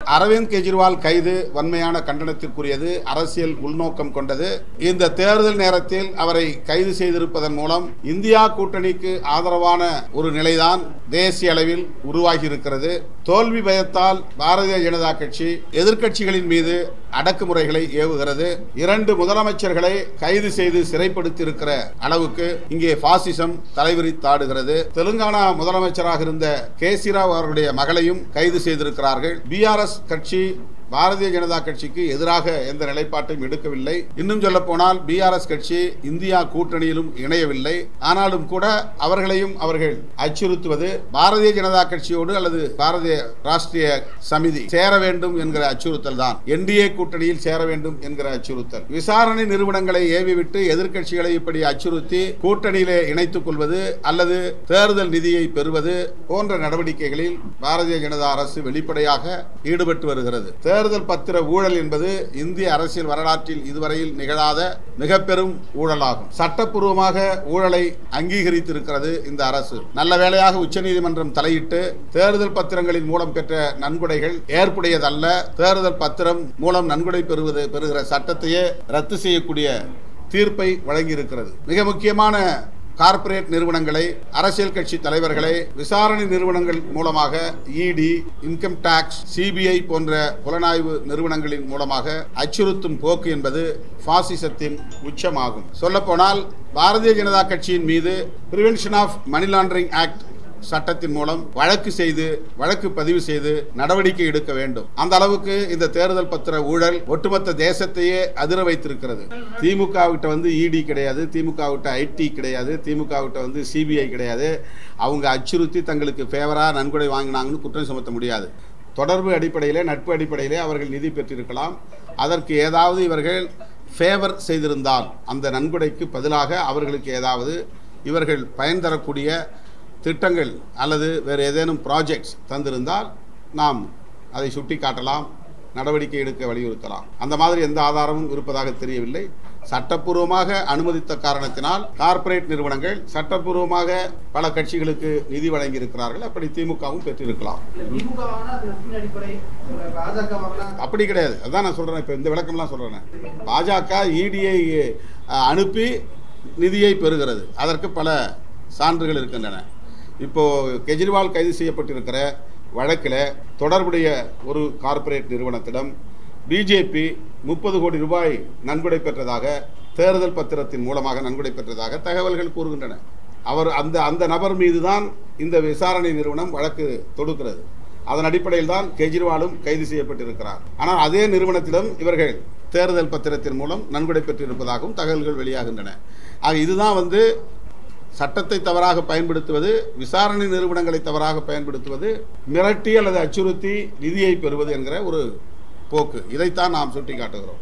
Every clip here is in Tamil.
அரவிந்த் கெஜ்ரிவால் கைது வன்மையான கண்டனத்திற்குரியது அரசியல் உள்நோக்கம் கொண்டது இந்த தேர்தல் நேரத்தில் அவரை கைது செய்திருப்பதன் மூலம் இந்தியா கூட்டணிக்கு ஆதரவான ஒரு நிலைதான் தேசிய அளவில் உருவாகி இருக்கிறது தோல்வி பயத்தால் பாரதிய ஜனதா கட்சி எதிர்க்கட்சிகளின் மீது அடக்குமுறைகளை ஏவுகிறது இரண்டு முதலமைச்சர்களை கைது செய்து சிறைப்படுத்தி இருக்கிற அளவுக்கு இங்கே பாசிசம் தலைவிரித்தாடுகிறது தெலுங்கானா முதலமைச்சராக இருந்த கேசி ராவ் அவர்களுடைய மகளையும் கைது செய்திருக்கிறார்கள் பிஆர்எஸ் கட்சி பாரதிய ஜனதா கட்சிக்கு எதிராக எந்த நிலைப்பாட்டையும் எடுக்கவில்லை இன்னும் சொல்ல போனால் பிஆர்எஸ் கட்சி இந்தியா கூட்டணியிலும் இணையவில்லை ஆனாலும் கூட அவர்களையும் அவர்கள் அச்சுறுத்துவது பாரதிய ஜனதா கட்சியோடு அல்லது பாரதிய ராஷ்டிரிய சமிதி சேர வேண்டும் என்கிற அச்சுறுத்தல் தான் என்டிஏ கூட்டணியில் சேர வேண்டும் என்கிற அச்சுறுத்தல் விசாரணை நிறுவனங்களை ஏவிவிட்டு எதிர்க்கட்சிகளை இப்படி அச்சுறுத்தி கூட்டணியிலே இணைத்துக் கொள்வது அல்லது தேர்தல் நிதியை பெறுவது போன்ற நடவடிக்கைகளில் பாரதிய ஜனதா அரசு வெளிப்படையாக ஈடுபட்டு வருகிறது தேர்தல் பத்திர ஊழல் என்பது இந்திய அரசியல் வரலாற்றில் இதுவரையில் நிகழாத மிக பெரும் ஊழலாகும் சட்டப்பூர்வமாக ஊழலை அங்கீகரித்திருக்கிறது இந்த அரசு நல்ல வேளையாக உச்சநீதிமன்றம் தலையிட்டு தேர்தல் பத்திரங்களின் மூலம் பெற்ற நன்கொடைகள் ஏற்புடையதல்ல தேர்தல் பத்திரம் மூலம் நன்கொடை பெறுவது பெறுகிற சட்டத்தையே ரத்து செய்யக்கூடிய தீர்ப்பை வழங்கியிருக்கிறது மிக முக்கியமான கார்ப்பரேட் நிறுவனங்களை அரசியல் கட்சி தலைவர்களை விசாரணை நிறுவனங்கள் மூலமாக இடி இன்கம் டாக்ஸ் சிபிஐ போன்ற புலனாய்வு நிறுவனங்களின் மூலமாக அச்சுறுத்தும் போக்கு என்பது பாசிசத்தின் உச்சமாகும் சொல்லப்போனால் பாரதிய ஜனதா கட்சியின் மீது prevention of money laundering act சட்டத்தின் மூலம் வழக்கு செய்து வழக்கு பதிவு செய்து நடவடிக்கை எடுக்க வேண்டும் அந்த அளவுக்கு இந்த தேர்தல் பத்திர ஊழல் ஒட்டுமொத்த தேசத்தையே அதிர வைத்திருக்கிறது திமுக விட்ட வந்து இடி கிடையாது திமுக விட்ட ஐடி கிடையாது திமுக விட்ட வந்து சிபிஐ கிடையாது அவங்க அச்சுறுத்தி தங்களுக்கு ஃபேவரா நன்கொடை வாங்கினாங்கன்னு குற்றம் சுமத்த முடியாது தொடர்பு அடிப்படையிலே நட்பு அடிப்படையிலே அவர்கள் நிதி பெற்றிருக்கலாம் அதற்கு ஏதாவது இவர்கள் ஃபேவர் செய்திருந்தால் அந்த நன்கொடைக்கு பதிலாக அவர்களுக்கு ஏதாவது இவர்கள் பயன் தரக்கூடிய திட்டங்கள் அல்லது வேறு ஏதேனும் ப்ராஜெக்ட்ஸ் தந்திருந்தால் நாம் அதை சுட்டி காட்டலாம் நடவடிக்கை எடுக்க வலியுறுத்தலாம் அந்த மாதிரி எந்த ஆதாரமும் இருப்பதாக தெரியவில்லை சட்டப்பூர்வமாக அனுமதித்த காரணத்தினால் கார்ப்பரேட் நிறுவனங்கள் சட்டப்பூர்வமாக பல கட்சிகளுக்கு நிதி வழங்கி இருக்கிறார்கள் அப்படி திமுகவும் பெற்றிருக்கலாம் திமுக வாங்கினா அது நட்பின் அடிப்படை பாஜக வாங்கினா அப்படி கிடையாது அதான் நான் சொல்றேன் இப்போ இந்த விளக்கம்லாம் சொல்றேன் பாஜக இடியை அனுப்பி நிதியை பெறுகிறது அதற்கு பல சான்றுகள் இருக்கின்றன இப்போ கெஜ்ரிவால் கைது செய்யப்பட்டிருக்கிற வழக்கில் தொடர்புடைய ஒரு கார்ப்பரேட் நிறுவனத்திடம் பிஜேபி முப்பது கோடி ரூபாய் நன்கொடை பெற்றதாக தேர்தல் பத்திரத்தின் மூலமாக நன்கொடை பெற்றதாக தகவல்கள் கூறுகின்றன அவர் அந்த அந்த நபர் மீது தான் இந்த விசாரணை நிறுவனம் வழக்கு தொடுக்கிறது அதன் அடிப்படையில் தான் கெஜ்ரிவாலும் கைது செய்யப்பட்டிருக்கிறார் ஆனால் அதே நிறுவனத்திடம் இவர்கள் தேர்தல் பத்திரத்தின் மூலம் நன்கொடை பெற்றிருப்பதாகவும் தகவல்கள் வெளியாகின்றன ஆக இதுதான் வந்து சட்டத்தை தவறாக பயன்படுத்துவது விசாரணை நிறுவனங்களை தவறாக பயன்படுத்துவது மிரட்டி அல்லது அச்சுறுத்தி நிதியை பெறுவது என்கிற ஒரு போக்கு இதைத்தான் நாம் சுட்டிக்காட்டுகிறோம்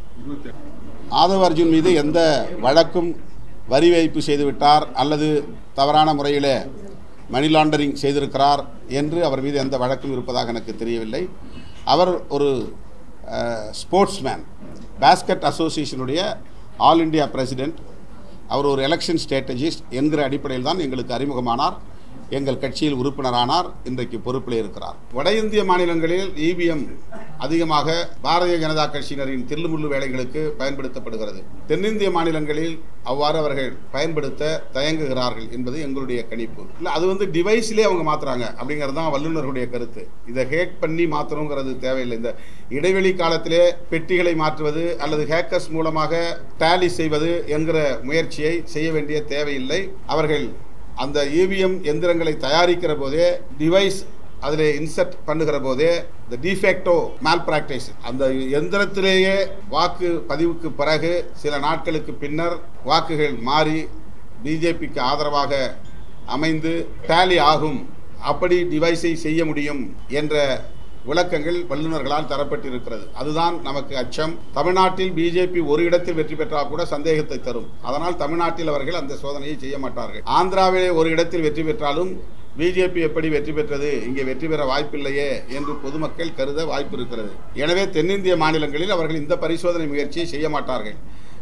ஆதவ் அர்ஜுன் மீது எந்த வழக்கும் வரி வைப்பு செய்துவிட்டார் அல்லது தவறான முறையிலே மணி லாண்டரிங் செய்திருக்கிறார் என்று அவர் மீது எந்த வழக்கும் இருப்பதாக எனக்கு தெரியவில்லை அவர் ஒரு ஸ்போர்ட்ஸ்மேன் பாஸ்கெட் அசோசியேஷனுடைய ஆல் இந்தியா பிரசிடென்ட் அவர் ஒரு எலெக்ஷன் ஸ்ட்ராட்டஜிஸ்ட் என்கிற அடிப்படையில் தான் எங்களுக்கு அறிமுகமானார் எங்கள் கட்சியில் உறுப்பினரானார் இன்றைக்கு பொறுப்பில் இருக்கிறார் வட இந்திய மாநிலங்களில் இவிஎம் அதிகமாக பாரதிய ஜனதா கட்சியினரின் தில்லுமுள்ளு வேலைகளுக்கு பயன்படுத்தப்படுகிறது தென்னிந்திய மாநிலங்களில் அவ்வாறு அவர்கள் பயன்படுத்த தயங்குகிறார்கள் என்பது எங்களுடைய கணிப்பு இல்லை அது வந்து டிவைஸ்லேயே அவங்க மாத்துறாங்க அப்படிங்கிறது தான் வல்லுநர்களுடைய கருத்து இதை ஹேக் பண்ணி மாற்றணுங்கிறது தேவையில்லை இந்த இடைவெளி காலத்திலே பெட்டிகளை மாற்றுவது அல்லது ஹேக்கர்ஸ் மூலமாக டேலி செய்வது என்கிற முயற்சியை செய்ய வேண்டிய தேவையில்லை அவர்கள் அந்த இவிஎம் எந்திரங்களை தயாரிக்கிற போதே டிவைஸ் அதில் இன்சர்ட் பண்ணுகிற போதே இந்த டிஃபேக்டோ மேல் பிராக்டிஸ் அந்த எந்திரத்திலேயே வாக்கு பதிவுக்கு பிறகு சில நாட்களுக்கு பின்னர் வாக்குகள் மாறி பிஜேபிக்கு ஆதரவாக அமைந்து டேலி ஆகும் அப்படி டிவைஸை செய்ய முடியும் என்ற விளக்கங்கள் வல்லுநர்களால் தரப்பட்டிருக்கிறது அதுதான் நமக்கு அச்சம் தமிழ்நாட்டில் பிஜேபி ஒரு இடத்தில் வெற்றி பெற்றால் கூட சந்தேகத்தை தரும் அதனால் தமிழ்நாட்டில் அவர்கள் அந்த சோதனையை செய்ய மாட்டார்கள் ஆந்திராவிலே ஒரு இடத்தில் வெற்றி பெற்றாலும் பிஜேபி எப்படி வெற்றி பெற்றது இங்கே வெற்றி பெற வாய்ப்பில்லையே என்று பொதுமக்கள் கருத வாய்ப்பு இருக்கிறது எனவே தென்னிந்திய மாநிலங்களில் அவர்கள் இந்த பரிசோதனை முயற்சியை செய்ய மாட்டார்கள்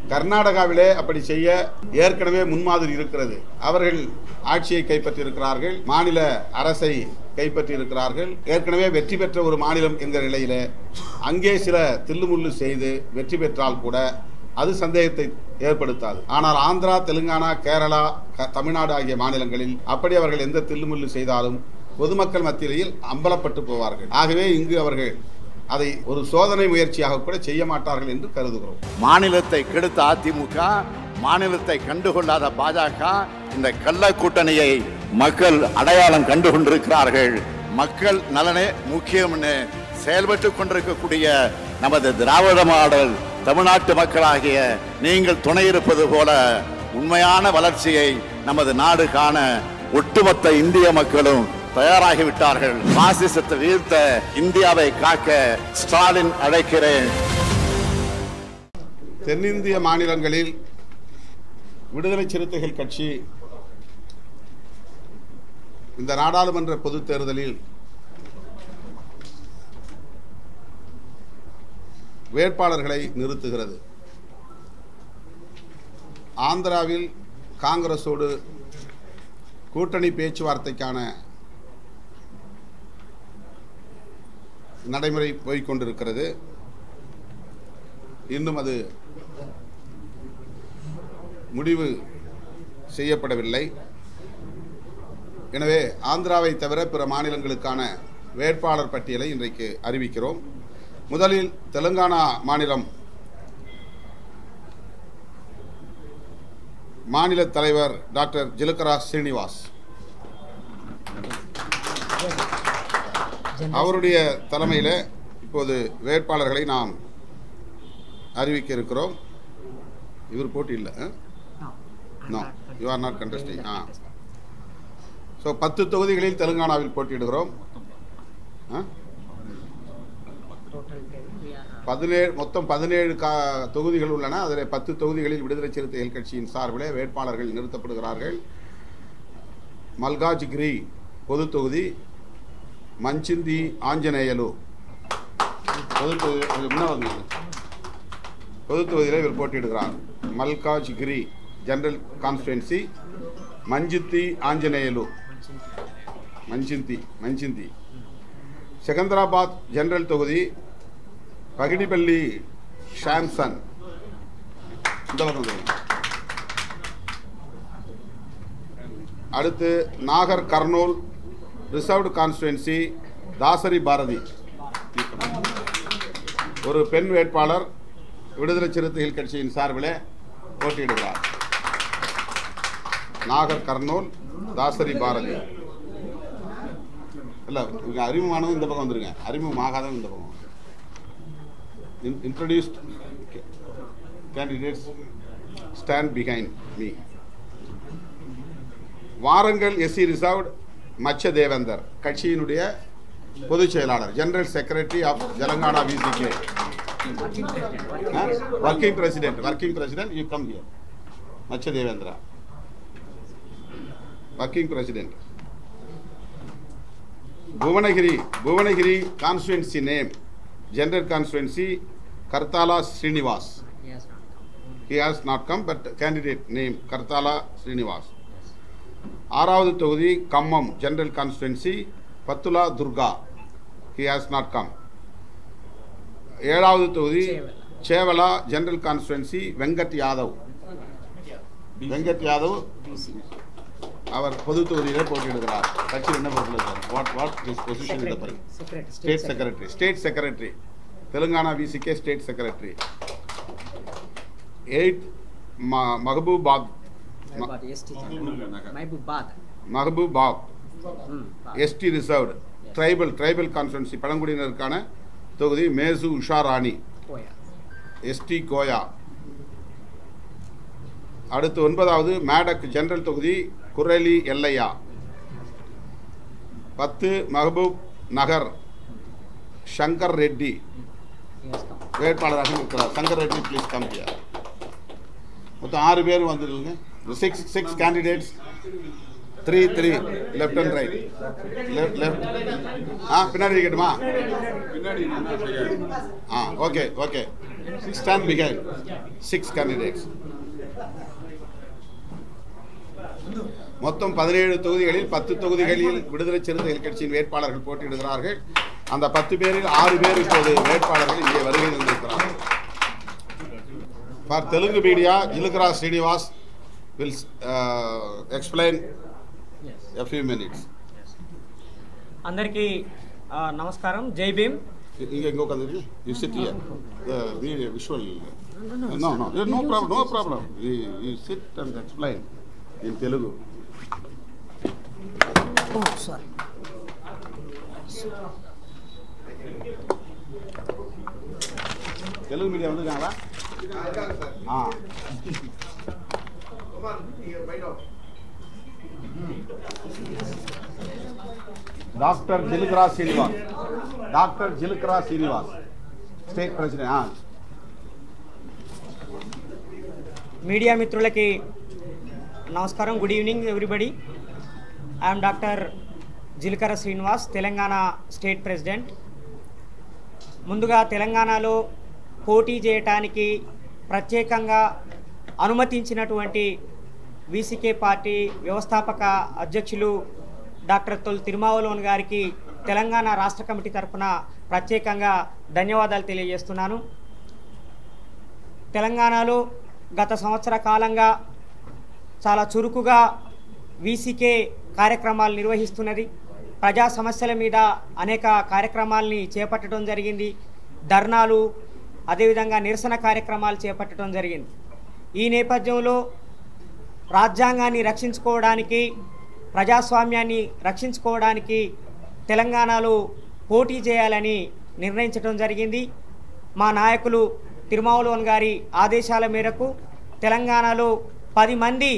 கர்நாடகாவிலே அப்படி செய்ய ஏற்கனவே முன்மாதிரி இருக்கிறது அவர்கள் ஆட்சியை கைப்பற்றியிருக்கிறார்கள் மாநில அரசை கைப்பற்றியிருக்கிறார்கள் ஏற்கனவே வெற்றி பெற்ற ஒரு மாநிலம் என்கிற நிலையில அங்கே சில தில்லுமுள்ளு செய்து வெற்றி பெற்றால் கூட அது சந்தேகத்தை ஏற்படுத்தாது ஆனால் ஆந்திரா தெலுங்கானா கேரளா க- தமிழ்நாடு ஆகிய மாநிலங்களில் அப்படி அவர்கள் எந்த தில்லுமுள்ளு செய்தாலும் பொதுமக்கள் மத்தியில் அம்பலப்பட்டு போவார்கள் ஆகவே இங்கு அவர்கள் அதை ஒரு சோதனை முயற்சியாக கூட செய்ய மாட்டார்கள் என்று கருதுகிறோம் மாநிலத்தை கெடுத்த அதிமுக மாநிலத்தை கண்டுகொள்ளாத பாஜக இந்த கள்ள கூட்டணியை மக்கள் அடையாளம் கண்டு கொண்டிருக்கிறார்கள் மக்கள் நலனே முக்கியம்னு செயல்பட்டு கொண்டிருக்கக்கூடிய நமது திராவிட மாடல் தமிழ்நாட்டு மக்களாகிய நீங்கள் துணை இருப்பது போல உண்மையான வளர்ச்சியை நமது நாடு காண ஒட்டுமொத்த இந்திய மக்களும் தயாராகிவிட்டார்கள் பாசிசத்தை வீழ்த்த இந்தியாவை காக்க ஸ்டாலின் அழைக்கிறேன் தென்னிந்திய மாநிலங்களில் விடுதலை சிறுத்தைகள் கட்சி இந்த நாடாளுமன்ற பொதுத் தேர்தலில் வேட்பாளர்களை நிறுத்துகிறது ஆந்திராவில் காங்கிரஸோடு கூட்டணி பேச்சுவார்த்தைக்கான நடைமுறை போய்க்கொண்டிருக்கிறது இன்னும் அது முடிவு செய்யப்படவில்லை எனவே ஆந்திராவை தவிர பிற மாநிலங்களுக்கான வேட்பாளர் பட்டியலை இன்றைக்கு அறிவிக்கிறோம் முதலில் தெலுங்கானா மாநிலம் மாநில தலைவர் டாக்டர் ஜிலுக்கரா ஸ்ரீனிவாஸ் அவருடைய தலைமையில் இப்போது வேட்பாளர்களை நாம் அறிவிக்க இருக்கிறோம் இவர் போட்டி இல்லை no you are not contesting ah so பத்து தொகுதிகளில் தெலுங்கானாவில் போட்டியிடுகிறோம் ஆ? பதினேழு மொத்தம் பதினேழு கா தொகுதிகள் உள்ளன அதில் பத்து தொகுதிகளில் விடுதலை சிறுத்தைகள் கட்சியின் சார்பிலே வேட்பாளர்கள் நிறுத்தப்படுகிறார்கள் மல்காஜ்கிரி பொது தொகுதி மஞ்சிந்தி ஆஞ்சநேயலு பொது தொகுதி கொஞ்சம் முன்ன வாங்க. பொது தொகுதியில் இவர் போட்டியிடுகிறார் Malkajgiri general constituency Manchithi Anjaneyulu Manchindi Manchindi Secunderabad general தொகுதி பகிடிப்பள்ளி ஷாம்சன் இந்த பக்கம் சொல்லுங்க. அடுத்து நாகர் கர்னூல் ரிசர்வ்டு கான்ஸ்டுவன்சி தாசரி பாரதி ஒரு பெண் வேட்பாளர் விடுதலை சிறுத்தைகள் கட்சியின் சார்பில் போட்டியிடுகிறார் நாகர் கர்னூல் தாசரி பாரதி இல்லை இவங்க அறிமுகமானதும் இந்த பக்கம் வந்துருங்க அறிமுகமாகாதவங்க இந்த பக்கம் introduced candidates stand behind me Warangal SC reserved Macha Devender கட்சியினுடைய பொதுச் செயலாளர் general secretary of Telangana VCK working president working president you come here Macha Devendra working president Bhuvanagiri Bhuvanagiri constituency name general constituency Karthala Srinivas he has not come but candidate name Karthala Srinivas ஆறாவது தொகுதி Khammam general constituency Battula Durga he has not come ஏழாவது தொகுதி சேவலா ஜெனரல் கான்ஸ்டுவன்சி வெங்கட் யாதவ் வெங்கட் யாதவ் அவர் பொது தொகுதியிலே போட்டியிடுகிறார் கட்சி என்ன போட்டியிடுகிறார் வாட் வாட் இஸ் பொசிஷன் இந்த state secretary state secretary Telangana VCK state secretary eight Mahabubabad Mahabubabad Mahabubabad ST reserved tribal tribal constituency பழங்குடியினருக்கான தொகுதி மேசு உஷா ராணி எஸ்டி கோயா அடுத்து ஒன்பதாவது மேடக் ஜெனரல் தொகுதி குரலி எல்லையா பத்து மஹபூப் நகர் சங்கர் ரெட்டி வேட்பாளராக இருக்கிறார் Shankar Reddy please come here மொத்தம் ஆறு பேர் வந்துருங்க six six candidates three three left and right left left ah பின்னாடி இருக்கட்டுமா ah okay okay stand behind. Six candidates. மொத்தம் பதினேழு தொகுதிகளில் பத்து தொகுதிகளில் விடுதலை சிறுத்தைகள் கட்சியின் வேட்பாளர்கள் போட்டியிடுகிறார்கள் அந்த பத்து பேரில் ஆறு பேர் இப்போது வேட்பாளர்கள் இங்கே வருகை தந்திருக்கிறார்கள் for Telugu media Jilukara Srinivas will explain a few minutes అందరికీ ఆ, నమస్కారం జై భీమ్ இங்கே எங்கே உட்காந்துருக்கு you sit here the video visual no no no problem no problem you sit and explain in Telugu sorry Telugu media வந்துருக்காங்களா இருக்காங்க சார் ஆ குமார் நீங்க bite out doctor Jilukara Srinivas doctor Jilukara Srinivas state president ah media మిత్రులకి నమస్కారం good evening everybody I'm doctor Jilakara Srinivas Telangana state president ముందుగా తెలంగాణలో పోటీ చేయటానికి ప్రత్యేకంగా అనుమతించినటువంటి వీసీకే పార్టీ వ్యవస్థాపక అధ్యక్షులు డాక్టర్ తొల్ తిరుమావలోన్ గారికి తెలంగాణ రాష్ట్ర కమిటీ తరఫున ప్రత్యేకంగా ధన్యవాదాలు తెలియజేస్తున్నాను తెలంగాణలో గత సంవత్సర కాలంగా చాలా చురుకుగా వీసీకే కార్యక్రమాలు నిర్వహిస్తున్నది ప్రజా సమస్యల మీద అనేక కార్యక్రమాల్ని చేపట్టడం జరిగింది ధర్నాలు అదేవిధంగా నిరసన కార్యక్రమాలు చేపట్టడం జరిగింది ఈ నేపథ్యంలో రాజ్యాంగాన్ని రక్షించుకోవడానికి ప్రజాస్వామ్యాన్ని రక్షించుకోవడానికి తెలంగాణలో పోటీ చేయాలని నిర్ణయించడం జరిగింది మా నాయకులు తిరుమావలోన్ గారి ఆదేశాల మేరకు తెలంగాణలో పది మంది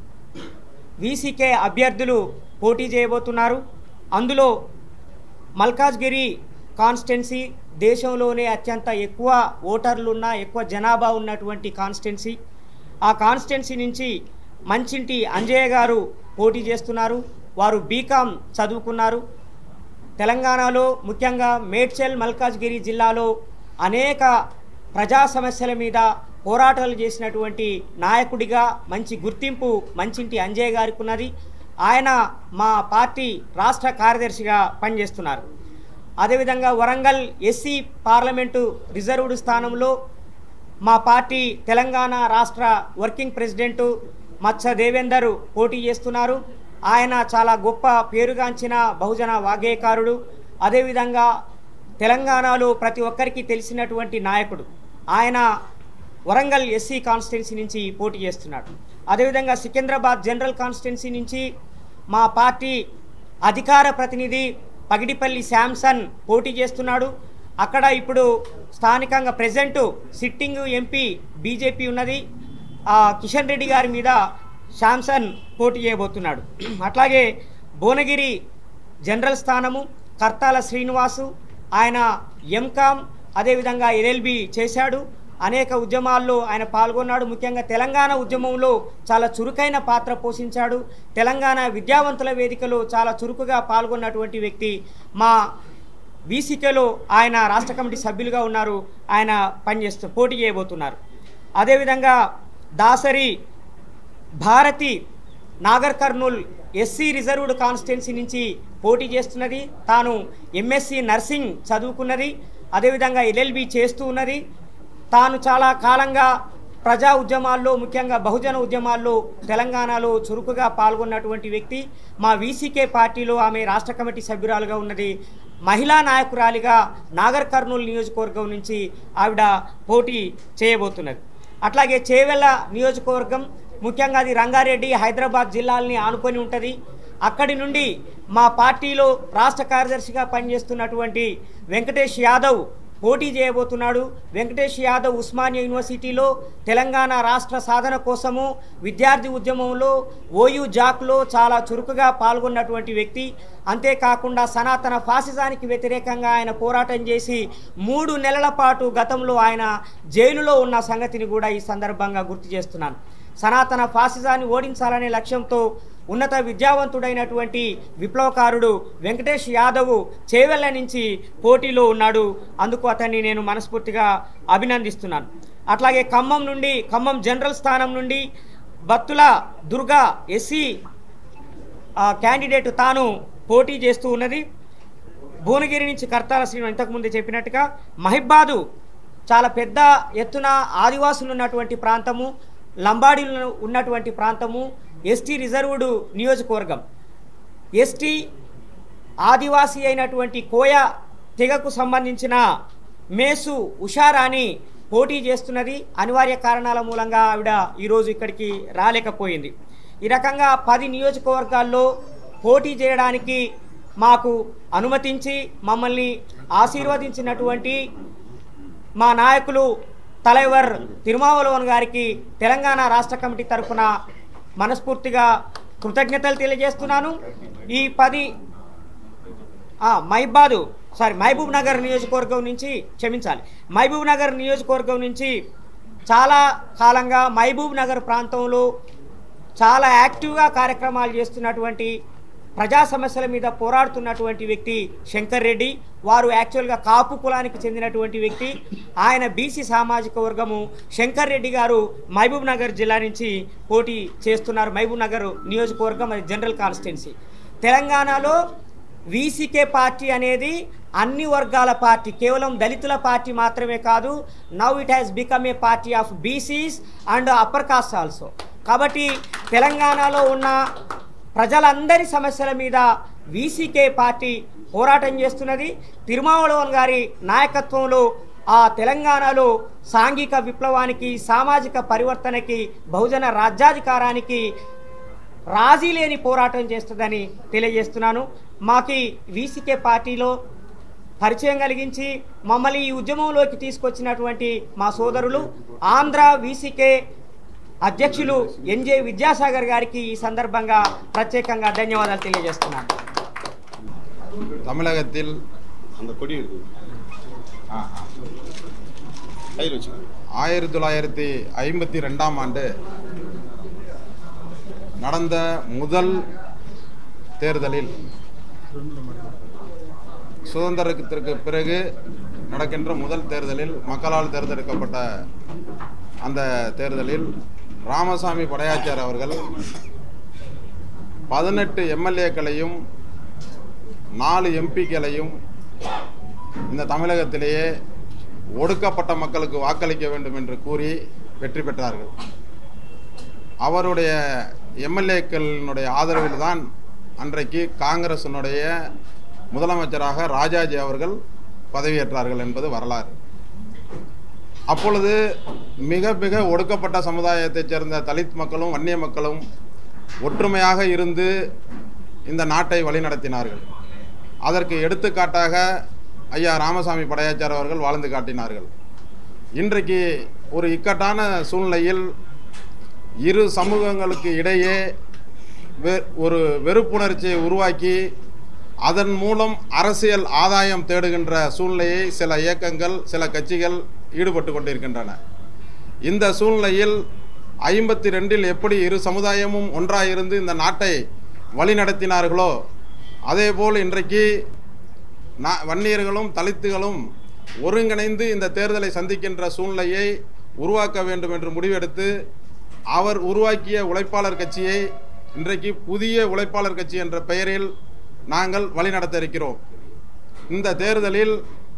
వీసీకే అభ్యర్థులు పోటీ చేయబోతున్నారు అందులో మల్కాజ్గిరి కాన్స్టెన్సీ దేశంలోనే అత్యంత ఎక్కువ ఓటర్లున్న ఎక్కువ జనాభా ఉన్నటువంటి కాన్స్టెన్సీ ఆ కాన్స్టెన్సీ నుంచి మంచింటి అంజయ్య గారు పోటీ చేస్తున్నారు వారు బీకామ్ చదువుకున్నారు తెలంగాణలో ముఖ్యంగా మేడ్చల్ మల్కాజ్గిరి జిల్లాలో అనేక ప్రజా సమస్యల మీద పోరాటాలు చేసినటువంటి నాయకుడిగా మంచి గుర్తింపు మంచింటి అంజయ్ గారికి ఉన్నది ఆయన మా పార్టీ రాష్ట్ర కార్యదర్శిగా పనిచేస్తున్నారు అదేవిధంగా వరంగల్ ఎస్సీ పార్లమెంటు రిజర్వ్డ్ స్థానంలో మా పార్టీ తెలంగాణ రాష్ట్ర వర్కింగ్ ప్రెసిడెంటు మత్స దేవేందర్ పోటీ చేస్తున్నారు ఆయన చాలా గొప్ప పేరుగాంచిన బహుజన వాగ్గేయకారుడు అదేవిధంగా తెలంగాణలో ప్రతి ఒక్కరికి తెలిసినటువంటి నాయకుడు ఆయన వరంగల్ ఎస్సీ కాన్స్టిట్యున్సీ నుంచి పోటీ చేస్తున్నాడు అదేవిధంగా సికింద్రాబాద్ జనరల్ కాన్స్టిట్యున్సీ నుంచి మా పార్టీ అధికార ప్రతినిధి పగిడిపల్లి శాంసన్ పోటీ చేస్తున్నాడు అక్కడ ఇప్పుడు స్థానికంగా ప్రజెంట్ సిట్టింగ్ ఎంపీ బీజేపీ ఉన్నది ఆ కిషన్ రెడ్డి గారి మీద శాంసన్ పోటీ చేయబోతున్నాడు అట్లాగే భువనగిరి జనరల్ స్థానము కర్తాల శ్రీనివాసు ఆయన ఎంకామ్ అదేవిధంగా ఎల్ఎల్బి చేశాడు అనేక ఉద్యమాల్లో ఆయన పాల్గొన్నాడు ముఖ్యంగా తెలంగాణ ఉద్యమంలో చాలా చురుకైన పాత్ర పోషించాడు తెలంగాణ విద్యావంతుల వేదికలో చాలా చురుకుగా పాల్గొన్నటువంటి వ్యక్తి మా వీసీకేలో ఆయన రాష్ట్ర కమిటీ సభ్యులుగా ఉన్నారు ఆయన పనిచేస్తూ పోటీ చేయబోతున్నారు అదేవిధంగా Dasari Bharathi Nagar Kurnool SC reserved constituency నుంచి పోటీ చేస్తున్నది తాను ఎంఎస్సి నర్సింగ్ చదువుకున్నది అదేవిధంగా ఎల్ఎల్బి చేస్తూ ఉన్నది తాను చాలా కాలంగా ప్రజా ఉద్యమాల్లో ముఖ్యంగా బహుజన ఉద్యమాల్లో తెలంగాణలో చురుకుగా పాల్గొన్నటువంటి వ్యక్తి మా వీసీకే పార్టీలో ఆమె రాష్ట్ర కమిటీ సభ్యురాలుగా ఉన్నది మహిళా నాయకురాలిగా నాగర్ కర్నూలు నియోజకవర్గం నుంచి ఆవిడ పోటీ చేయబోతున్నది అట్లాగే చేవెళ్ళ నియోజకవర్గం ముఖ్యంగా అది రంగారెడ్డి హైదరాబాద్ జిల్లాల్ని ఆనుకొని ఉంటుంది అక్కడి నుండి మా పార్టీలో రాష్ట్ర కార్యదర్శిగా పనిచేస్తున్నటువంటి వెంకటేష్ యాదవ్ పోటీ చేయబోతున్నాడు వెంకటేష్ యాదవ్ ఉస్మానియా యూనివర్సిటీలో తెలంగాణ రాష్ట్ర సాధన కోసము విద్యార్థి ఉద్యమంలో ఓయూ జాక్లో చాలా చురుకుగా పాల్గొన్నటువంటి వ్యక్తి అంతేకాకుండా సనాతన ఫాసిజానికి వ్యతిరేకంగా ఆయన పోరాటం చేసి మూడు నెలల పాటు గతంలో ఆయన జైలులో ఉన్న సంగతిని కూడా ఈ సందర్భంగా గుర్తు చేస్తున్నాను సనాతన ఫాసిజాన్ని ఓడించాలనే లక్ష్యంతో ఉన్నత విద్యావంతుడైనటువంటి విప్లవకారుడు వెంకటేష్ యాదవ్ చేవెళ్ళ నుంచి పోటీలో ఉన్నాడు అందుకు అతన్ని నేను మనస్ఫూర్తిగా అభినందిస్తున్నాను అట్లాగే ఖమ్మం నుండి ఖమ్మం జనరల్ స్థానం నుండి Battula Durga SC ah, candidate తాను పోటీ చేస్తూ ఉన్నది భువనగిరి నుంచి కర్తాల శ్రీను ఇంతకుముందే చెప్పినట్టుగా మహిబాదు చాలా పెద్ద ఎత్తున ఆదివాసులు ఉన్నటువంటి ప్రాంతము లంబాడీలు ఉన్నటువంటి ప్రాంతము ఎస్టీ రిజర్వ్డ్ నియోజకవర్గం ఎస్టీ ఆదివాసీ అయినటువంటి కోయ తెగకు సంబంధించిన మేసు ఉషారాణి పోటీ చేస్తున్నది అనివార్య కారణాల మూలంగా ఆవిడ ఈరోజు ఇక్కడికి రాలేకపోయింది ఈ రకంగా పది నియోజకవర్గాల్లో పోటీ చేయడానికి మాకు అనుమతించి మమ్మల్ని ఆశీర్వదించినటువంటి మా నాయకులు తలైవర్ తిరుమావలోన్ గారికి తెలంగాణ రాష్ట్ర కమిటీ తరఫున మనస్ఫూర్తిగా కృతజ్ఞతలు తెలియజేస్తున్నాను ఈ పది ఆ, మహిబాదు సారీ మహబూబ్ నగర్ నియోజకవర్గం నుంచి క్షమించాలి మహబూబ్ నగర్ నియోజకవర్గం నుంచి చాలా కాలంగా మహబూబ్ నగర్ ప్రాంతంలో చాలా యాక్టివ్గా కార్యక్రమాలు చేస్తున్నటువంటి ప్రజా సమస్యల మీద పోరాడుతున్నటువంటి వ్యక్తి శంకర్ రెడ్డి వారు యాక్చువల్గా కాపు కులానికి చెందినటువంటి వ్యక్తి ఆయన బీసీ సామాజిక వర్గము శంకర్ రెడ్డి గారు మహబూబ్ నగర్ జిల్లా నుంచి పోటీ చేస్తున్నారు మహబూబ్ నగర్ నియోజకవర్గం అది జనరల్ కాన్స్టిట్యున్సీ తెలంగాణలో వీసీకే పార్టీ అనేది అన్ని వర్గాల పార్టీ కేవలం దళితుల పార్టీ మాత్రమే కాదు now it has become a party of BCs and upper caste also కాబట్టి తెలంగాణలో ఉన్న ప్రజలందరి సమస్యల మీద వీసీకే పార్టీ పోరాటం చేస్తున్నది తిరుమావళవన్ గారి నాయకత్వంలో ఆ తెలంగాణలో సాంఘిక విప్లవానికి సామాజిక పరివర్తనకి బహుజన రాజ్యాధికారానికి రాజీ లేని పోరాటం చేస్తుందని తెలియజేస్తున్నాను మాకి వీసీకే పార్టీలో పరిచయం కలిగించి మమ్మల్ని ఈ ఉద్యమంలోకి తీసుకొచ్చినటువంటి మా సోదరులు ఆంధ్ర వీసీకే అధ్యక్షులు ఎన్జే విద్యాసాగర్ గారికి ఈ సందర్భంగా ప్రత్యేకంగా ధన్యవాదాలు తెలియజేస్తున్నాను தமிழகத்தில் அந்த கொடி இருக்கு கையில் வச்சு ஆயிரத்தி தொள்ளாயிரத்தி ஐம்பத்தி ரெண்டாம் ஆண்டு நடந்த முதல் தேர்தலில் சுதந்திரத்திற்கு பிறகு நடக்கின்ற முதல் தேர்தலில் மக்களால் தேர்ந்தெடுக்கப்பட்ட அந்த தேர்தலில் ராமசாமி படையாச்சார் அவர்கள் பதினெட்டு எம்எல்ஏக்களையும் நாலு எம்பிக்களையும் இந்த தமிழகத்திலேயே ஒடுக்கப்பட்ட மக்களுக்கு வாக்களிக்க வேண்டும் என்று கூறி வெற்றி பெற்றார்கள் அவருடைய எம்எல்ஏக்களினுடைய ஆதரவில் தான் அன்றைக்கு காங்கிரசினுடைய முதலமைச்சராக ராஜாஜி அவர்கள் பதவியேற்றார்கள் என்பது வரலாறு அப்பொழுது மிக மிக ஒடுக்கப்பட்ட சமுதாயத்தைச் சேர்ந்த தலித் மக்களும் வன்னிய மக்களும் ஒற்றுமையாக இருந்து இந்த நாட்டை வழிநடத்தினார்கள் அதற்கு எடுத்துக்காட்டாக ஐயா ராமசாமி படையாச்சார் அவர்கள் வாழ்ந்து காட்டினார்கள் இன்றைக்கு ஒரு இக்கட்டான சூழ்நிலையில் இரு சமூகங்களுக்கு இடையே வெ- ஒரு வெறுப்புணர்ச்சியை உருவாக்கி அதன் மூலம் அரசியல் ஆதாயம் தேடுகின்ற சூழ்நிலையை சில இயக்கங்கள் சில கட்சிகள் ஈடுபட்டு கொண்டிருக்கின்றன இந்த சூழ்நிலையில் ஐம்பத்தி ரெண்டில் எப்படி இரு சமுதாயமும் ஒன்றாயிருந்து இந்த நாட்டை வழிநடத்தினார்களோ அதேபோல் இன்றைக்கு நா வன்னியர்களும் தலித்துகளும் ஒருங்கிணைந்து இந்த தேர்தலை சந்திக்கின்ற சூழ்நிலையை உருவாக்க வேண்டும் என்று முடிவெடுத்து அவர் உருவாக்கிய உழைப்பாளர் கட்சியை இன்றைக்கு புதிய உழைப்பாளர் கட்சி என்ற பெயரில் நாங்கள் வழிநடத்த இருக்கிறோம் இந்த தேர்தலில்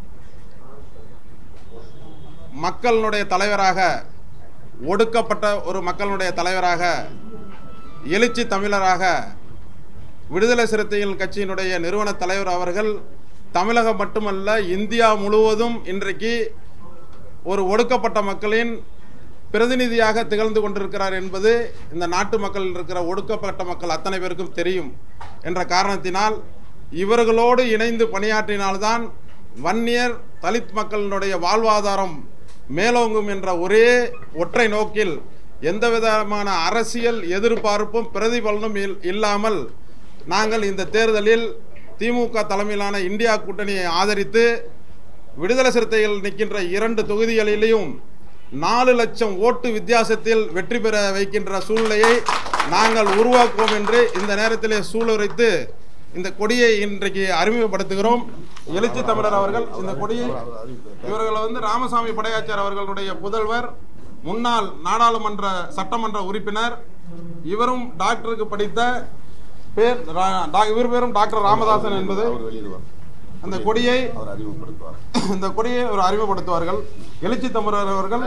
மக்களினுடைய தலைவராக ஒடுக்கப்பட்ட ஒரு மக்களுடைய தலைவராக எழுச்சி தமிழராக விடுதலை சிறுத்தைகள் கட்சியினுடைய நிறுவன தலைவர் அவர்கள் தமிழகம் மட்டுமல்ல இந்தியா முழுவதும் இன்றைக்கு ஒரு ஒடுக்கப்பட்ட மக்களின் பிரதிநிதியாக திகழ்ந்து கொண்டிருக்கிறார் என்பது இந்த நாட்டு மக்களில் இருக்கிற ஒடுக்கப்பட்ட மக்கள் அத்தனை பேருக்கும் தெரியும் என்ற காரணத்தினால் இவர்களோடு இணைந்து பணியாற்றினால்தான் வன்னியர் தலித் மக்களினுடைய வாழ்வாதாரம் மேலோங்கும் என்ற ஒரே ஒற்றை நோக்கில் எந்த விதமான அரசியல் எதிர்பார்ப்பும் பிரதிபலனும் இல்- இல்லாமல் நாங்கள் இந்த தேர்தலில் திமுக தலைமையிலான இந்தியா கூட்டணியை ஆதரித்து விடுதலை சிறுத்தைகள் நிற்கின்ற இரண்டு தொகுதிகளிலேயும் நாலு லட்சம் ஓட்டு வித்தியாசத்தில் வெற்றி பெற வைக்கின்ற சூழ்நிலையை நாங்கள் உருவாக்குவோம் என்று இந்த நேரத்திலே சூளுரைத்து இந்த கொடியை இன்றைக்கு அறிமுகப்படுத்துகிறோம் எழுச்சி தமிழர் அவர்கள் இந்த கொடியை இவர்கள் வந்து ராமசாமி படையாச்சார் அவர்களுடைய புதல்வர் முன்னாள் நாடாளுமன்ற சட்டமன்ற உறுப்பினர் இவரும் டாக்டருக்கு படித்த பேர் ரா- டா- இவர் பேரும் டாக்டர் ராமதாசன் என்பது அந்த கொடியை இந்த கொடியை ஒரு அறிமுகப்படுத்துவார்கள் எழுச்சி தமிழர் அவர்கள்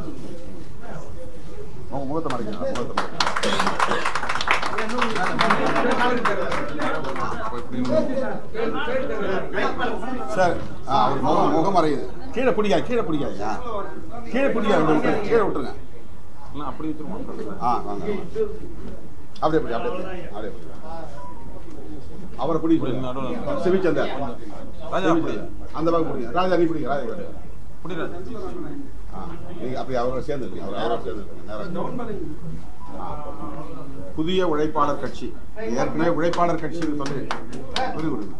சார் ஆ, அவர் முகம் முகம் மறையுது கீழே பிடிக்காது கீழே பிடிக்காதுயா கீழே பிடிக்காது விட்டுருங்க. கீழே விட்டுருங்க எல்லாம் அப்படி வச்சிருவோம். ஆ வாங்க அப்படியே பிடி அப்படியே பிடி அப்படியே பிடி அவரை பிடி நடுவுல. சிவிச்சந்தர் ராஜா அப்படி அந்த பக்கம் பிடிங்க ராஜா நீ பிடிங்க ராஜா பிடிங்க. புரியுது ஆ நீங்க அப்படி அவரோட சேர்ந்துருக்கீங்க அவர் அவரோட சேர்ந்துருக்கீங்க நேரம் ஆ. புதிய உழைப்பாளர் கட்சி ஏற்கனவே உழைப்பாளர் கட்சின்னு சொல்லி புரிந்து கொடுங்க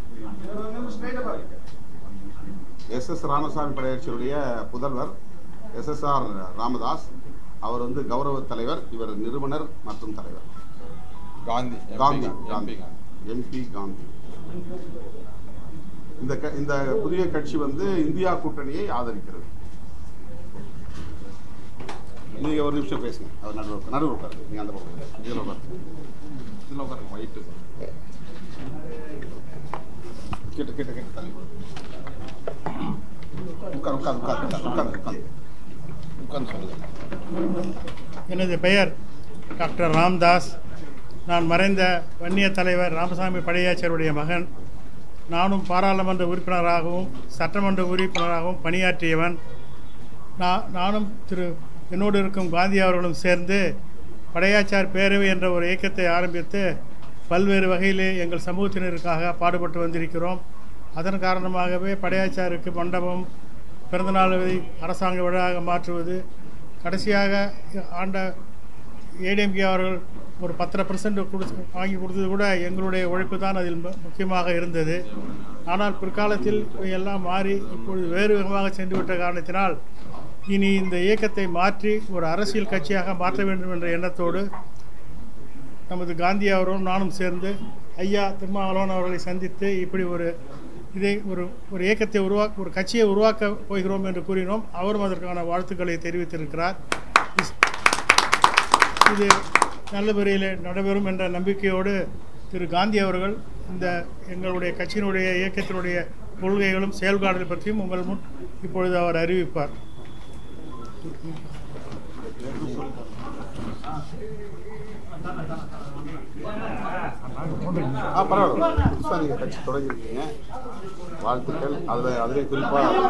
எஸ் எஸ் ராமசாமி படையாட்சியுடைய புதல்வர் எஸ் எஸ் ஆர் ராமதாஸ் அவர் வந்து கௌரவ தலைவர் இவர் நிறுவனர் மற்றும் தலைவர் காந்தி காந்தி MP காந்தி எம்பி காந்தி இந்த க- இந்த புதிய கட்சி வந்து இந்தியா கூட்டணியை ஆதரிக்கிறது நீங்க ஒரு நிமிஷம் பேசுங்க அவர் நடுவர் நடுவர் உட்காருங்க நீங்க அந்த பக்கம் உட்காருங்க. இதுல உட்காருங்க இதுல உட்காருங்க ஒயிட்டு கிட்ட கிட்ட கிட்ட தள்ளி உட்கார் உட்கார் உட்கார் உட்கார் உட்கார் உட்கார் உட்கார்ந்து சொல்லுங்க எனது பெயர் டாக்டர் ராம்தாஸ் நான் மறைந்த வன்னிய தலைவர் ராமசாமி படையாச்சருடைய மகன் நானும் பாராளுமன்ற உறுப்பினராகவும் சட்டமன்ற உறுப்பினராகவும் பணியாற்றியவன் நான் நானும் திரு என்னோடு இருக்கும் காந்தி அவர்களும் சேர்ந்து படையாச்சார் பேரவை என்ற ஒரு இயக்கத்தை ஆரம்பித்து பல்வேறு வகையிலே எங்கள் சமூகத்தினருக்காக பாடுபட்டு வந்திருக்கிறோம் அதன் காரணமாகவே படையாச்சாருக்கு மண்டபம் பிறந்தநாள் அரசாங்க விழாவாக மாற்றுவது கடைசியாக ஆண்ட ஏடிஎம்கே அவர்கள் ஒரு பத்தரை பர்சன்ட் கொடுத்து வாங்கி கொடுத்தது கூட எங்களுடைய உழைப்பு தான் அதில் மு- முக்கியமாக இருந்தது ஆனால் பிற்காலத்தில் எல்லாம் மாறி இப்பொழுது வேறு விதமாக சென்று விட்ட காரணத்தினால் இனி இந்த இயக்கத்தை மாற்றி ஒரு அரசியல் கட்சியாக மாற்ற வேண்டும் என்ற எண்ணத்தோடு நமது காந்தி அவர்களும் நானும் சேர்ந்து ஐயா திருமாவளவன் அவர்களை சந்தித்து இப்படி ஒரு இதை ஒரு ஒரு இயக்கத்தை உருவாக்க ஒரு கட்சியை உருவாக்க போகிறோம் என்று கூறினோம் அவரும் அதற்கான வாழ்த்துக்களை தெரிவித்திருக்கிறார் இஸ்- இது நல்ல முறையில் நடைபெறும் என்ற நம்பிக்கையோடு திரு காந்தி அவர்கள் இந்த எங்களுடைய கட்சியினுடைய இயக்கத்தினுடைய கொள்கைகளும் செயல்பாடுகள் பற்றியும் உங்கள் முன் இப்பொழுது அவர் அறிவிப்பார் ஆ பரவாயில்ல புதுசாக நீங்கள் கட்சி தொடங்கியிருக்கீங்க வாழ்த்துக்கள் அதில் அதிலே குறிப்பாக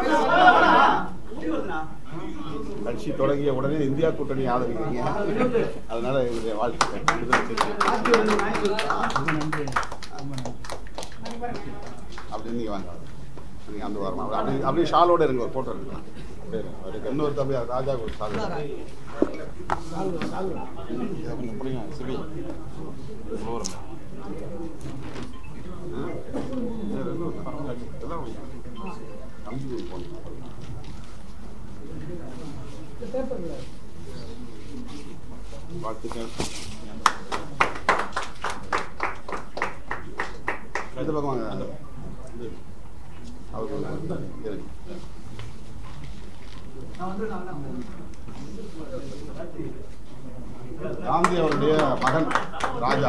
கட்சி தொடங்கிய உடனே இந்தியா கூட்டணி ஆதரிக்கிறீங்க அதனால எங்களுடைய வாழ்த்துக்கள் விடுதலை சிறுத்தைகள். அப்படி நீங்கள் வாங்க நீங்கள் அந்த வாரம் அப்படி அப்படியே அப்படியே ஷாலோட இருங்க ஒரு ஃபோட்டோ எடுக்கலாம் அப்படியே இருங்க. அவருக்கு இன்னொரு தம்பி ராஜா ஒரு ஷால் இதை கொஞ்சம் பிடிங்க சிவி உழுவுறேன். வாழ்த்துக்கள் இந்த பக்கம் வாங்க அவர் கொஞ்சம் இருங்க. காந்தி அவருடைய மகன் ராஜா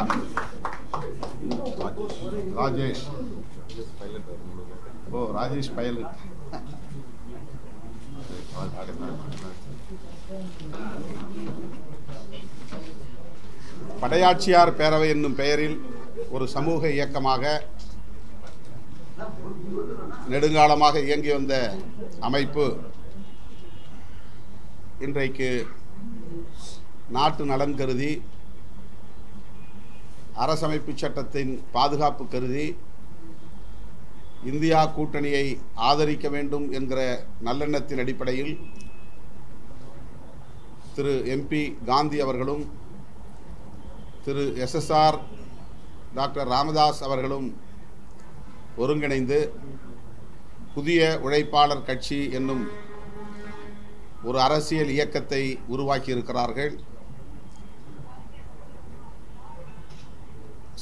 ராஜேஷ் ஓ ராஜேஷ் பயலு படையாட்சியார் பேரவை என்னும் பெயரில் ஒரு சமூக இயக்கமாக நெடுங்காலமாக இயங்கி வந்த அமைப்பு இன்றைக்கு நாட்டு நலன் கருதி அரசமைப்பு சட்டத்தின் பாதுகாப்பு கருதி இந்தியா கூட்டணியை ஆதரிக்க வேண்டும் என்கிற நல்லெண்ணத்தின் அடிப்படையில் திரு எம்பி காந்தி அவர்களும் திரு எஸ்எஸ்ஆர் டாக்டர் ராமதாஸ் அவர்களும் ஒருங்கிணைந்து புதிய உழைப்பாளர் கட்சி என்னும் ஒரு அரசியல் இயக்கத்தை உருவாக்கி இருக்கிறார்கள்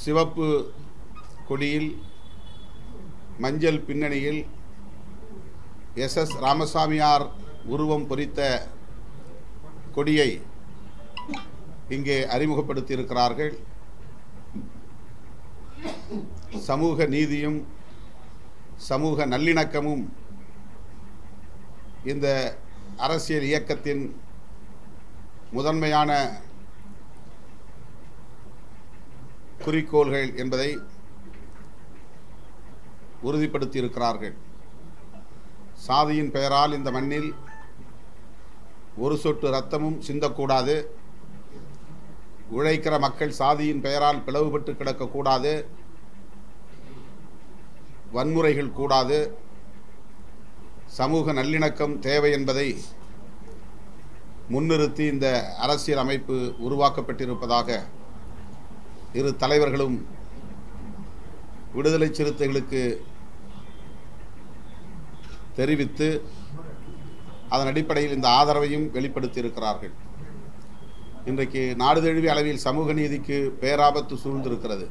சிவப்பு கொடியில் மஞ்சள் பின்னணியில் எஸ் எஸ் ராமசாமியார் உருவம் பொறித்த கொடியை இங்கே அறிமுகப்படுத்தி இருக்கிறார்கள் சமூக நீதியும் சமூக நல்லிணக்கமும் இந்த அரசியல் இயக்கத்தின் முதன்மையான குறிக்கோள்கள் என்பதை உறுதிப்படுத்தி இருக்கிறார்கள் சாதியின் பெயரால் இந்த மண்ணில் ஒரு சொட்டு ரத்தமும் சிந்தக்கூடாது உழைக்கிற மக்கள் சாதியின் பெயரால் பிளவுபட்டு கிடக்கக்கூடாது வன்முறைகள் கூடாது சமூக நல்லிணக்கம் தேவை என்பதை முன்னிறுத்தி இந்த அரசியல் அமைப்பு உருவாக்கப்பட்டிருப்பதாக இரு தலைவர்களும் விடுதலை சிறுத்தைகளுக்கு தெரிவித்து அதன் அடிப்படையில் இந்த ஆதரவையும் வெளிப்படுத்தி இருக்கிறார்கள் இன்றைக்கு நாடு தழுவிய அளவில் சமூக நீதிக்கு பேராபத்து சூழ்ந்திருக்கிறது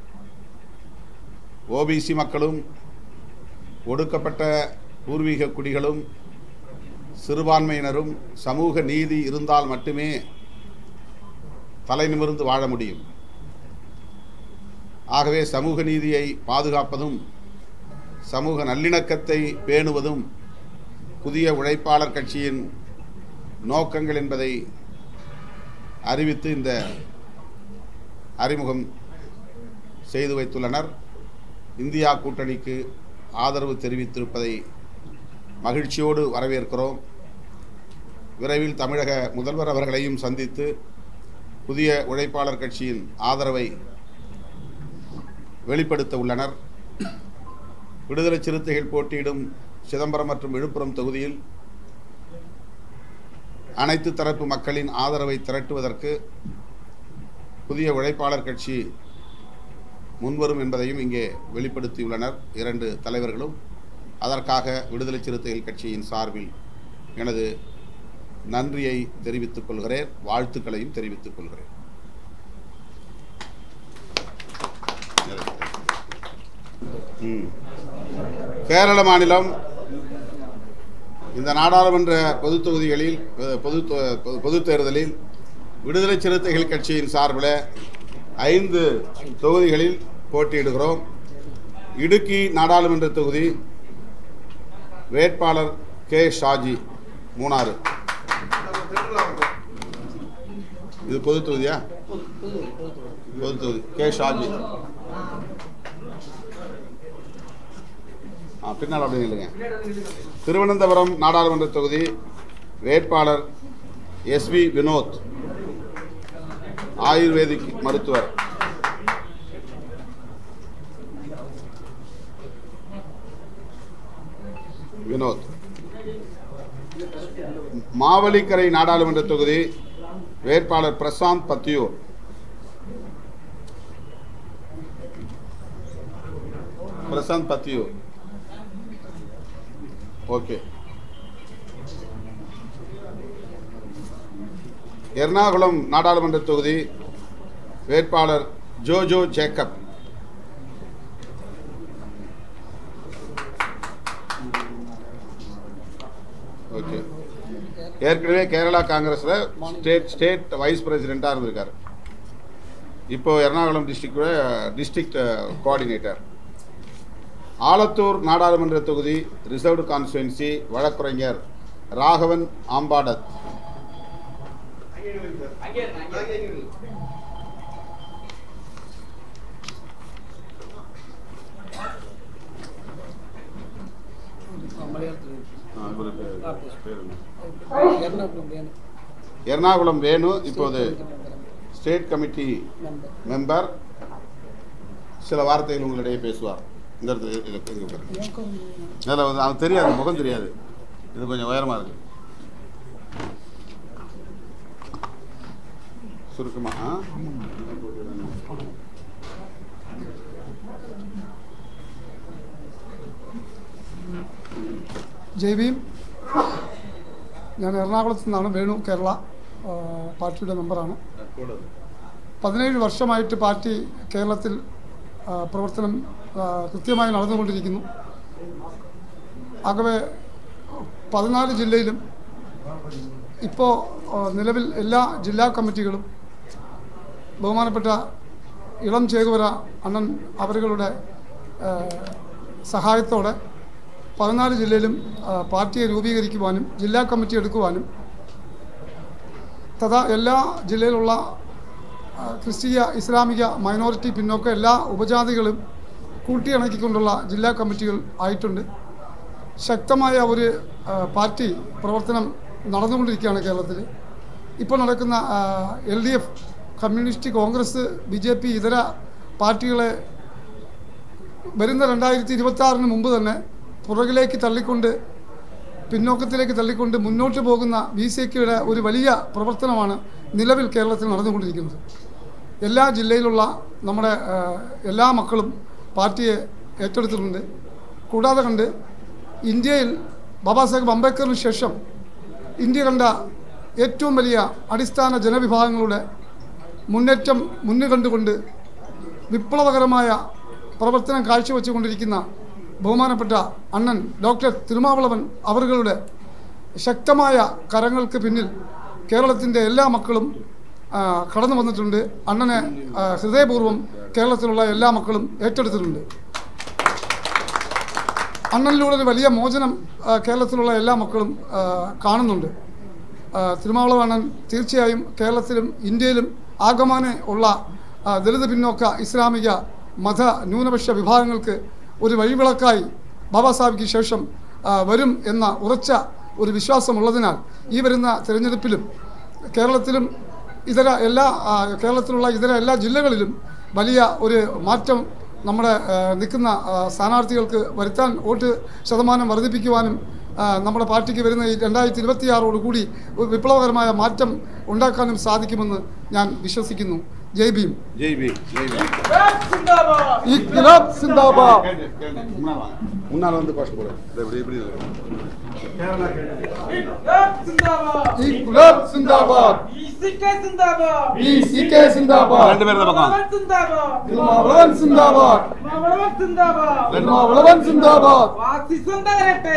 ஓபிசி மக்களும் ஒடுக்கப்பட்ட பூர்வீக குடிகளும் சிறுபான்மையினரும் சமூக நீதி இருந்தால் மட்டுமே தலை நிமிர்ந்து வாழ முடியும் ஆகவே சமூக நீதியை பாதுகாப்பதும் சமூக நல்லிணக்கத்தை பேணுவதும் புதிய உழைப்பாளர் கட்சியின் நோக்கங்கள் என்பதை அறிவித்து இந்த அறிமுகம் செய்து வைத்துள்ளனர் இந்தியா கூட்டணிக்கு ஆதரவு தெரிவித்திருப்பதை மகிழ்ச்சியோடு வரவேற்கிறோம் விரைவில் தமிழக முதல்வர் அவர்களையும் சந்தித்து புதிய உழைப்பாளர் கட்சியின் ஆதரவை வெளிப்படுத்த உள்ளனர் விடுதலை சிறுத்தைகள் போட்டியிடும் சிதம்பரம் மற்றும் விழுப்புரம் தொகுதியில் அனைத்து தரப்பு மக்களின் ஆதரவை திரட்டுவதற்கு புதிய உழைப்பாளர் கட்சி முன்வரும் என்பதையும் இங்கே வெளிப்படுத்தியுள்ளனர் இரண்டு தலைவர்களும் அதற்காக விடுதலை சிறுத்தைகள் கட்சியின் சார்பில் எனது நன்றியை தெரிவித்துக் கொள்கிறேன் வாழ்த்துக்களையும் தெரிவித்துக் கொள்கிறேன் ம். கேரள மாநிலம் இந்த நாடாளுமன்ற பொது தொகுதிகளில் அஹ், பொது தொ- பொது- பொதுத் தேர்தலில் விடுதலை சிறுத்தைகள் கட்சியின் சார்பில் ஐந்து தொகுதிகளில் போட்டியிடுகிறோம் இடுக்கி நாடாளுமன்ற தொகுதி வேட்பாளர் கே ஷாஜி மூணாறு இது பொது தொகுதியா பொது தொகுதி கே ஷாஜி ஆ பின்னால் அப்படியே இல்லைங்க திருவனந்தபுரம் நாடாளுமன்ற தொகுதி வேட்பாளர் எஸ்வி வினோத் ஆயுர்வேதிக் மருத்துவர் வினோத் மாவலிக்கரை நாடாளுமன்ற தொகுதி வேட்பாளர் பிரசாந்த் பத்தியூர் பிரசாந்த் பத்தியூர் ஓகே எர்ணாகுளம் நாடாளுமன்ற தொகுதி வேட்பாளர் ஜோஜோ ஜேக்கப் ஓகே ஏற்கனவே கேரளா காங்கிரஸில் ஸ்டேட் ஸ்டேட் வைஸ் பிரசிடெண்ட்டாக இருந்திருக்காரு இப்போ எர்ணாகுளம் டிஸ்ட்ரிக்டோட டிஸ்ட்ரிக்ட் கோஆர்டினேட்டர் ஆலத்தூர் நாடாளுமன்ற தொகுதி ரிசர்வ்டு கான்ஸ்டுவன்சி வழக்குரைஞர் ராகவன் ஆம்பாடத் எர்ணாகுளம் வேணு இப்போது ஸ்டேட் கமிட்டி மெம்பர் சில வார்த்தைகள் உங்களிடையே பேசுவார் இந்த இடத்துல இரு- இரு- இங்க உட்காருங்க. அதில் வந்து அவன் தெரியாது முகம் தெரியாது இது கொஞ்சம் உயரமாக இருக்கு சுருக்கமா ஆ? ജയ് ഭീം ഞാൻ എറണാകുളത്ത് നിന്നാണ് വേണു കേരള ആ, പാർട്ടിയുടെ മെമ്പറാണ് പതിനേഴ് വർഷമായിട്ട് പാർട്ടി കേരളത്തിൽ ആ, പ്രവർത്തനം ആ, കൃത്യമായി നടന്നുകൊണ്ടിരിക്കുന്നു ആകെ പതിനാല് ജില്ലയിലും ഇപ്പോൾ നിലവിൽ എല്ലാ ജില്ലാ കമ്മിറ്റികളും ബഹുമാനപ്പെട്ട ഇളം ചേകുവര അണ്ണൻ അവരുടെ ആ, സഹായത്തോടെ പതിനാല് ജില്ലയിലും ആ, പാർട്ടിയെ രൂപീകരിക്കുവാനും ജില്ലാ കമ്മിറ്റി എടുക്കുവാനും തഥാ എല്ലാ ജില്ലയിലുള്ള ആ, ക്രിസ്തീയ ഇസ്ലാമിക മൈനോറിറ്റി പിന്നോക്ക എല്ലാ ഉപജാതികളും കൂട്ടിയിണക്കിക്കൊണ്ടുള്ള ജില്ലാ കമ്മിറ്റികൾ ആയിട്ടുണ്ട് ശക്തമായ ഒരു ആ, പാർട്ടി പ്രവർത്തനം നടന്നുകൊണ്ടിരിക്കുകയാണ് കേരളത്തിൽ ഇപ്പോൾ നടക്കുന്ന L D F communist Congress B J P ഇതര പാർട്ടികളെ വരുന്ന രണ്ടായിരത്തി ഇരുപത്തി ആറിന് മുമ്പ് തന്നെ പുറകിലേക്ക് തള്ളിക്കൊണ്ട് പിന്നോക്കത്തിലേക്ക് തള്ളിക്കൊണ്ട് മുന്നോട്ട് പോകുന്ന ബി സി കെയുടെ ഒരു വലിയ പ്രവർത്തനമാണ് നിലവിൽ കേരളത്തിൽ നടന്നുകൊണ്ടിരിക്കുന്നത് എല്ലാ ജില്ലയിലുള്ള നമ്മുടെ ആ, എല്ലാ മക്കളും പാർട്ടിയെ ഏറ്റെടുത്തിട്ടുണ്ട് കൂടാതെ കണ്ട് ഇന്ത്യയിൽ ബാബാ സാഹേബ് അംബേദ്കറിന് ശേഷം ഇന്ത്യ കണ്ട ഏറ്റവും വലിയ അടിസ്ഥാന ജനവിഭാഗങ്ങളുടെ മുന്നേറ്റം മുന്നിൽ കണ്ടുകൊണ്ട് വിപ്ലവകരമായ പ്രവർത്തനം കാഴ്ചവെച്ചുകൊണ്ടിരിക്കുന്ന ബഹുമാനപ്പെട്ട അണ്ണൻ ഡോക്ടർ തിരുമാവളവൻ അവറുകളുടെ ശക്തമായ കരങ്ങൾക്ക് പിന്നിൽ കേരളത്തിൻ്റെ എല്ലാ മക്കളും ആ, കടന്നു വന്നിട്ടുണ്ട് അണ്ണനെ ആ, ഹൃദയപൂർവ്വം കേരളത്തിലുള്ള എല്ലാ മക്കളും ഏറ്റെടുത്തിട്ടുണ്ട് അണ്ണനിലൂടെ ഒരു വലിയ മോചനം ആ, കേരളത്തിലുള്ള എല്ലാ മക്കളും ആ, കാണുന്നുണ്ട് ആ, തിരുമാവളവൻ അണ്ണൻ തീർച്ചയായും കേരളത്തിലും ഇന്ത്യയിലും ആകമാനെ ഉള്ള ആ, ദളിത് പിന്നോക്ക ഇസ്ലാമിക മത ന്യൂനപക്ഷ വിഭാഗങ്ങൾക്ക് ഒരു വഴിവിളക്കായി ബാബാ സാഹിബിക്ക് ശേഷം ആ, വരും എന്ന ഉറച്ച ഒരു വിശ്വാസമുള്ളതിനാൽ ഈ വരുന്ന തിരഞ്ഞെടുപ്പിലും കേരളത്തിലും ഇതര എല്ലാ ആ, കേരളത്തിലുള്ള ഇതര എല്ലാ ജില്ലകളിലും വലിയ ഒരു മാറ്റം നമ്മുടെ ആ, നിൽക്കുന്ന ആ, സ്ഥാനാർത്ഥികൾക്ക് വരുത്താൻ വോട്ട് ശതമാനം വർദ്ധിപ്പിക്കുവാനും ആ, നമ്മുടെ പാർട്ടിക്ക് വരുന്ന ഈ രണ്ടായിരത്തി ഇരുപത്തിയാറോട് കൂടി ഒരു വിപ്ലവകരമായ മാറ്റം ഉണ്ടാക്കാനും സാധിക്കുമെന്ന് ഞാൻ വിശ്വസിക്കുന്നു ജയ് ഭീം ஜெய் பி ஜெய் பி ഇൻക്ലാബ് സിന്ദാബാദ് முன்னால் வாங்க முன்னால் வந்து கோஷம் போடு இது இப்படி இப்படி இருக்கு. ഇൻക്ലാബ് സിന്ദാബാദ് ബിസികെ സിന്ദാബാദ് ரெண்டு பேர் இந்த பக்கம் തിരുമാവളവൻ സിന്ദാബാദ് തിരുമാവളവൻ സിന്ദാബാദ് ഫാസിസം തകരട്ടെ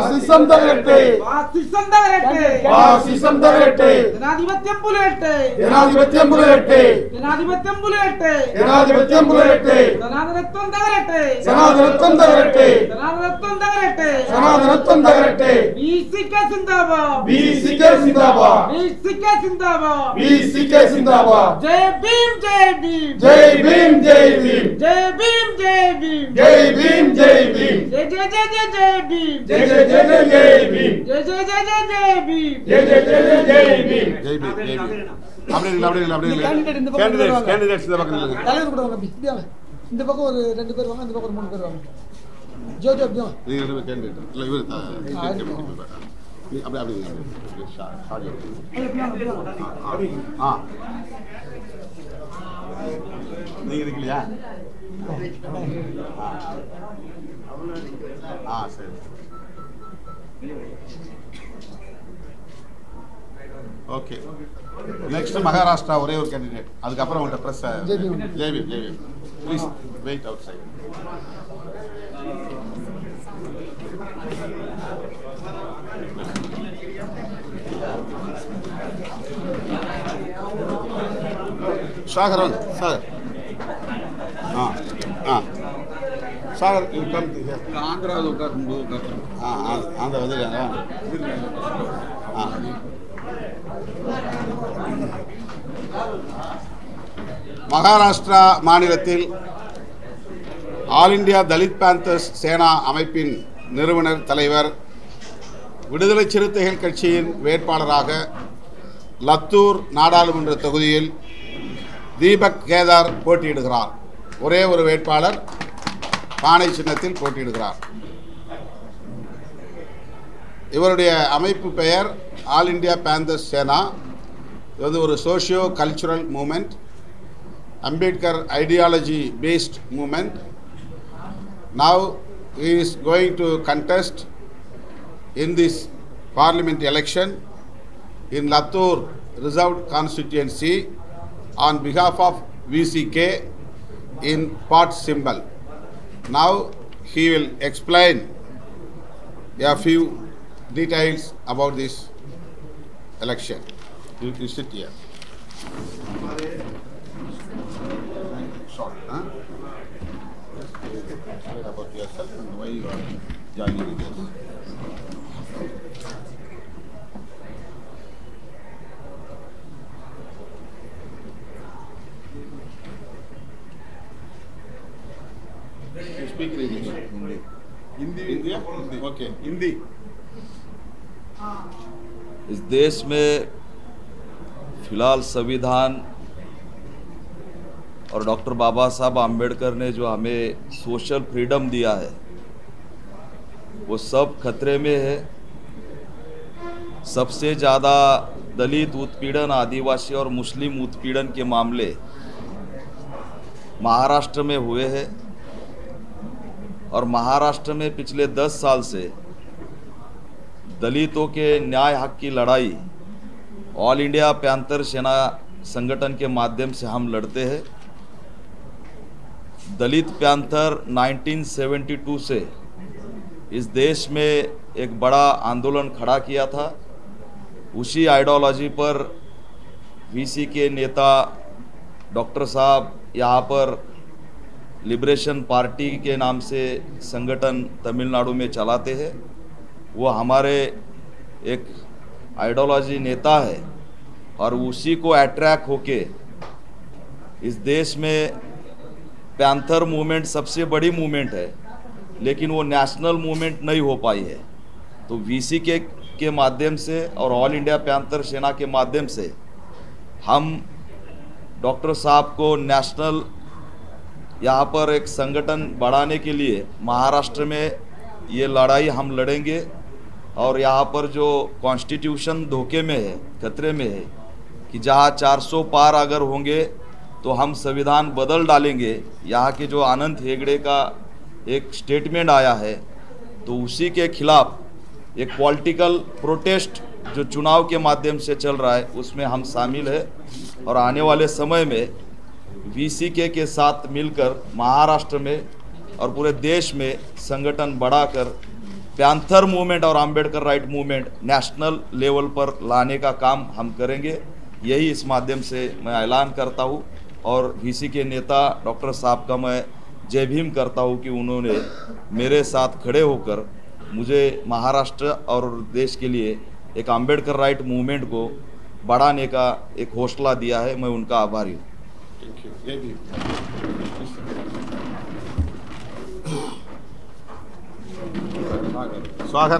ഫാസിസം തകരട്ടെ ജനാധിപത്യം പുലരട്ടെ ജനാധിപത്യം പുലരട്ടെ ജനാധിപത്യം പുലരട്ടെ ജനാധിപത്യം പുലരട്ടെ ജനാധിപത്യം തകരട്ടെ സനാതനത്വം തകരട്ടെ ജനാധിപത്യം തകരട്ടെ സനാതനത്വം തകരട്ടെ ബിസികെ സിന്ദാബാദ് ബിസികെ സിന്ദാബാദ് ബിസികെ സിന്ദാബാദ് ബിസികെ സിന്ദാബാദ് ജയ് ഭീം ജയ് ഭീം ജയ് ഭീം ജയ് ഭീം ജയ് ഭീം ജയ് ഭീം ജയ് ഭീം ജയ് ഭീം ജയ് ജയ് ജയ് ജയ് ജയ് ഭീം ജയ് ജയ് ജയ് ജയ് ജയ് ഭീം ജയ് ജയ് ജയ് ജയ് ജയ് ഭീം ജയ് ജയ് ജയ് ജയ് ജയ് ഭീം ஜெய் பி ஜெய் பி அப்படி இல்லை அப்படி இல்லை அப்படி இல்லை கேண்டிடேட்ஸ் கேண்டிடேட்ஸ் இந்த பக்கம் இல்லைங்க தலைவர் கூட வாங்க அப்படி இப்படி வாங்க இந்த பக்கம் ஒரு ரெண்டு பேர் வாங்க இந்த பக்கம் ஒரு மூணு பேர் வாங்க ஜோ ஜோ அப்படி வாங்க நீங்க ரெண்டு பேர் கேண்டிடேட் இல்லை இவர் தான் நீ அப்படி அப்படி இல்லைங்க, அப்படி ஷா- ஷார்ட் எடுத்து. ஆ நீங்க இருக்கலையா ஆ. ஆ சரி ஓகே நெக்ஸ்ட் மகாராஷ்டிரா ஒரே ஒரு கேண்டிடேட் அதுக்கப்புறம் உங்கள்கிட்ட ப்ரெஸ் ஜெய்பீம். ஜெய்பீம் ஜெய்பீம் please wait outside Sagar வாங்க Sagar ah ah Sagar you come to here ஆந்திராவில் உட்காரும்போது உட்காரு ஆ ஆ அந்த வந்துருக்காங்க ஆ மகாராஷ்டிரா மாநிலத்தில் all India Dalit panthers Sena அமைப்பின் நிறுவனர் தலைவர் விடுதலை சிறுத்தைகள் கட்சியின் வேட்பாளராக லத்தூர் நாடாளுமன்ற தொகுதியில் தீபக் கேதார் போட்டியிடுகிறார் ஒரே ஒரு வேட்பாளர் பானை சின்னத்தில் போட்டியிடுகிறார் இவருடைய அமைப்பு பெயர் ஆல் இந்தியா பேந்தர்ஸ் சேனா இது வந்து ஒரு socio cultural movement Ambedkar ideology based movement now is going to contest in this parliament election in Latur reserved constituency on behalf of VCK in part symbol. Now he will explain a few details about this election. You, you sit here. Short, huh? Explain about yourself and why you are joining this. You speak in English. Hindi. Hindi? Hindi. Okay. Hindi. इस देश में फिलहाल संविधान और डॉक्टर बाबा साहब आम्बेडकर ने जो हमें सोशल फ्रीडम दिया है वो सब खतरे में है सबसे ज़्यादा दलित उत्पीड़न आदिवासी और मुस्लिम उत्पीड़न के मामले महाराष्ट्र में हुए हैं और महाराष्ट्र में पिछले दस साल से दलितों के न्याय हक की लड़ाई ऑल इंडिया पैंतर सेना संगठन के माध्यम से हम लड़ते हैं दलित पैंथर 1972 से इस देश में एक बड़ा आंदोलन खड़ा किया था उसी आइडियोलॉजी पर वीसी के नेता डॉक्टर साहब यहाँ पर लिबरेशन पार्टी के नाम से संगठन तमिलनाडु में चलाते हैं वो हमारे एक आइडियोलॉजी नेता है और उसी को अट्रैक्ट होके इस देश में पैंथर मूवमेंट सबसे बड़ी मूवमेंट है लेकिन वो नेशनल मूवमेंट नहीं हो पाई है तो वीसी के के माध्यम से और ऑल इंडिया पैंथर सेना के माध्यम से हम डॉक्टर साहब को नेशनल यहाँ पर एक संगठन बढ़ाने के लिए महाराष्ट्र में ये लड़ाई हम लड़ेंगे और यहाँ पर जो कॉन्स्टिट्यूशन धोखे में है खतरे में है कि जहाँ 400 पार अगर होंगे तो हम संविधान बदल डालेंगे यहाँ के जो आनंद हेगड़े का एक स्टेटमेंट आया है तो उसी के खिलाफ एक पॉलिटिकल प्रोटेस्ट जो चुनाव के माध्यम से चल रहा है उसमें हम शामिल है और आने वाले समय में वीसीके के साथ मिलकर महाराष्ट्र में और पूरे देश में संगठन बढ़ाकर पैंथर मूवमेंट और Ambedkar right movement national level पर लाने का काम हम करेंगे यही इस माध्यम से मैं ऐलान करता हूँ और वीसी के नेता डॉक्टर साहब का मैं जय भीम करता हूँ कि उन्होंने मेरे साथ खड़े होकर मुझे महाराष्ट्र और देश के लिए एक अंबेडकर राइट मूवमेंट को बढ़ाने का एक हौसला दिया है मैं उनका आभारी हूँ Thank you. Jai Bhim. ಸ್ವಾಗರ್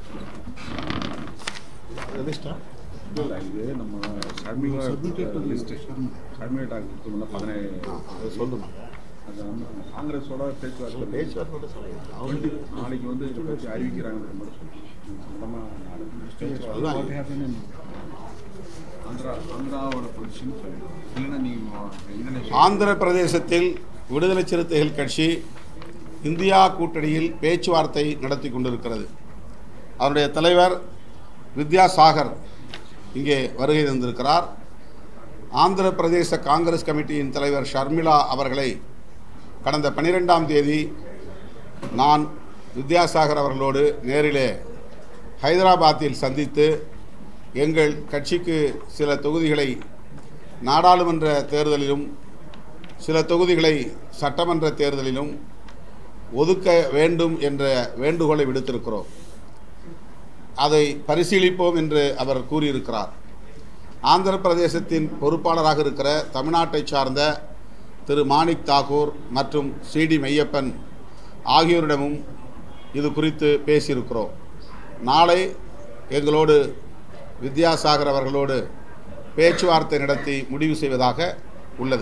இது நம்ம சர்மிகேட் லிஸ்ட் சர்மிகேட் ஆகிறதுக்கு முன்ன பதினேழு சொல்லுமா அது நம்ம காங்கிரஸோட பேச்சுவார்த்தை பேச்சுவார்த்தை சொல்லுங்க நாளைக்கு வந்து இதை பற்றி அறிவிக்கிறாங்க மட்டும் சொந்தமாக நாளைக்கு ஆந்திரா ஆந்திராவோட பொசிஷன் சொல்லுங்க இல்லைன்னா நீங்கள் இந்தோனேஷியா ஆந்திர பிரதேசத்தில் விடுதலை சிறுத்தைகள் கட்சி இந்தியா கூட்டணியில் பேச்சுவார்த்தை நடத்தி கொண்டிருக்கிறது அவருடைய தலைவர் வித்யாசாகர் இங்கே வருகை தந்திருக்கிறார் ஆந்திர பிரதேச காங்கிரஸ் கமிட்டியின் தலைவர் ஷர்மிளா அவர்களை கடந்த பன்னிரெண்டாம் தேதி நான் வித்யாசாகர் அவர்களோடு நேரிலே ஹைதராபாத்தில் சந்தித்து எங்கள் கட்சிக்கு சில தொகுதிகளை நாடாளுமன்ற தேர்தலிலும் சில தொகுதிகளை சட்டமன்ற தேர்தலிலும் ஒதுக்க வேண்டும் என்ற வேண்டுகோளை விடுத்திருக்கிறோம் அதை பரிசீலிப்போம் என்று அவர் கூறியிருக்கிறார் ஆந்திர பிரதேசத்தின் பொறுப்பாளராக இருக்கிற தமிழ்நாட்டை சார்ந்த திரு மாணிக் தாகூர் மற்றும் சிடி மெய்யப்பன் ஆகியோரிடமும் இது குறித்து பேசியிருக்கிறோம் நாளை எங்களோடு வித்யாசாகர் அவர்களோடு பேச்சுவார்த்தை நடத்தி முடிவு செய்வதாக உள்ளது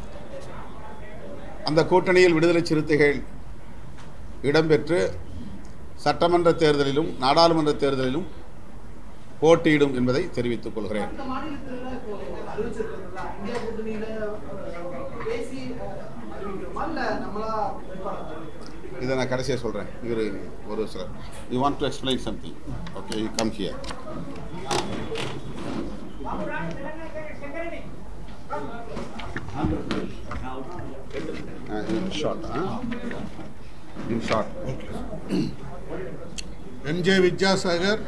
அந்த கூட்டணியில் விடுதலை சிறுத்தைகள் இடம்பெற்று சட்டமன்ற தேர்தலிலும் நாடாளுமன்ற தேர்தலிலும் போட்டியிடும் என்பதை தெரிவித்துக் கொள்கிறேன் மற்ற மாநிலத்துல இப்போ அறிவிச்சிருக்கிறதுல இந்தியா கூட்டணியில அஹ், பேசி அஹ், அறிவிக்கிறோமா இல்ல நம்மளா வேட்பாளர் அறிவிக்கிறோமா? இதை நான் கடைசியாக சொல்கிறேன் இவர் ஒரு சில you want to explain something okay you come here బాబు రాండి తెలంగాణ శంకరని short in short NJ Vidyasagar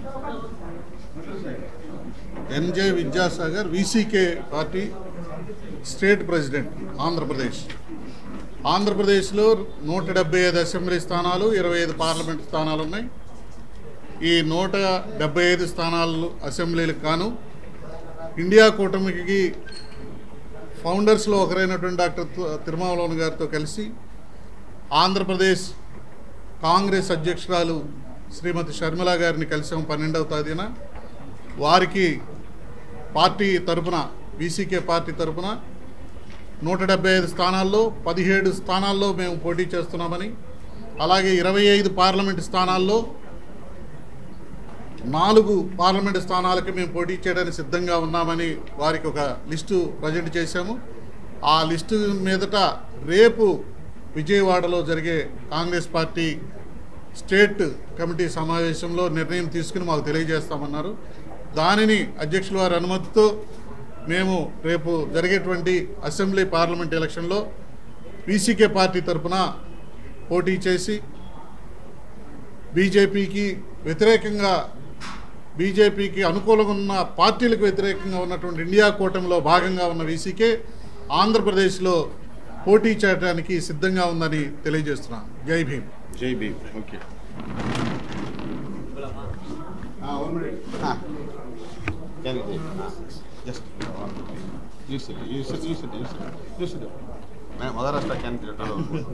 NJ Vidyasagar VCK party state president Andhra Pradesh ఆంధ్రప్రదేశ్లో నూట డెబ్బై ఐదు అసెంబ్లీ స్థానాలు ఇరవై ఐదు పార్లమెంట్ స్థానాలు ఉన్నాయి ఈ నూట డెబ్బై ఐదు స్థానాలు అసెంబ్లీలకు కాను ఇండియా కూటమికి ఫౌండర్స్లో ఒకరైనటువంటి డాక్టర్ తి- తిరుమావలోన్ గారితో కలిసి ఆంధ్రప్రదేశ్ కాంగ్రెస్ అధ్యక్షురాలు శ్రీమతి షర్మిల గారిని కలిసాం పన్నెండవ తేదీన వారికి పార్టీ తరపున బీసీకే పార్టీ తరపున నూట డెబ్బై ఐదు స్థానాల్లో పదిహేడు స్థానాల్లో మేము పోటీ చేస్తున్నామని అలాగే ఇరవై ఐదు పార్లమెంటు స్థానాల్లో నాలుగు పార్లమెంటు స్థానాలకి మేము పోటీ చేయడానికి సిద్ధంగా ఉన్నామని వారికి ఒక లిస్టు ప్రజెంట్ చేశాము ఆ లిస్టు మీదట రేపు విజయవాడలో జరిగే కాంగ్రెస్ పార్టీ స్టేట్ కమిటీ సమావేశంలో నిర్ణయం తీసుకుని మాకు తెలియజేస్తామన్నారు దానిని అధ్యక్షుల వారి అనుమతితో మేము రేపు జరిగేటువంటి అసెంబ్లీ పార్లమెంట్ ఎలక్షన్లో పీసీకే పార్టీ తరపున పోటీ చేసి బీజేపీకి వ్యతిరేకంగా బీజేపీకి అనుకూలంగా ఉన్న పార్టీలకు వ్యతిరేకంగా ఉన్నటువంటి ఇండియా కూటమిలో భాగంగా ఉన్న వీసీకే ఆంధ్రప్రదేశ్లో పోటీ చేయడానికి సిద్ధంగా ఉందని తెలియజేస్తున్నాను జై భీమ్ జై Bhim okay one minute just use it use it use it use it use it Maharashtra candidate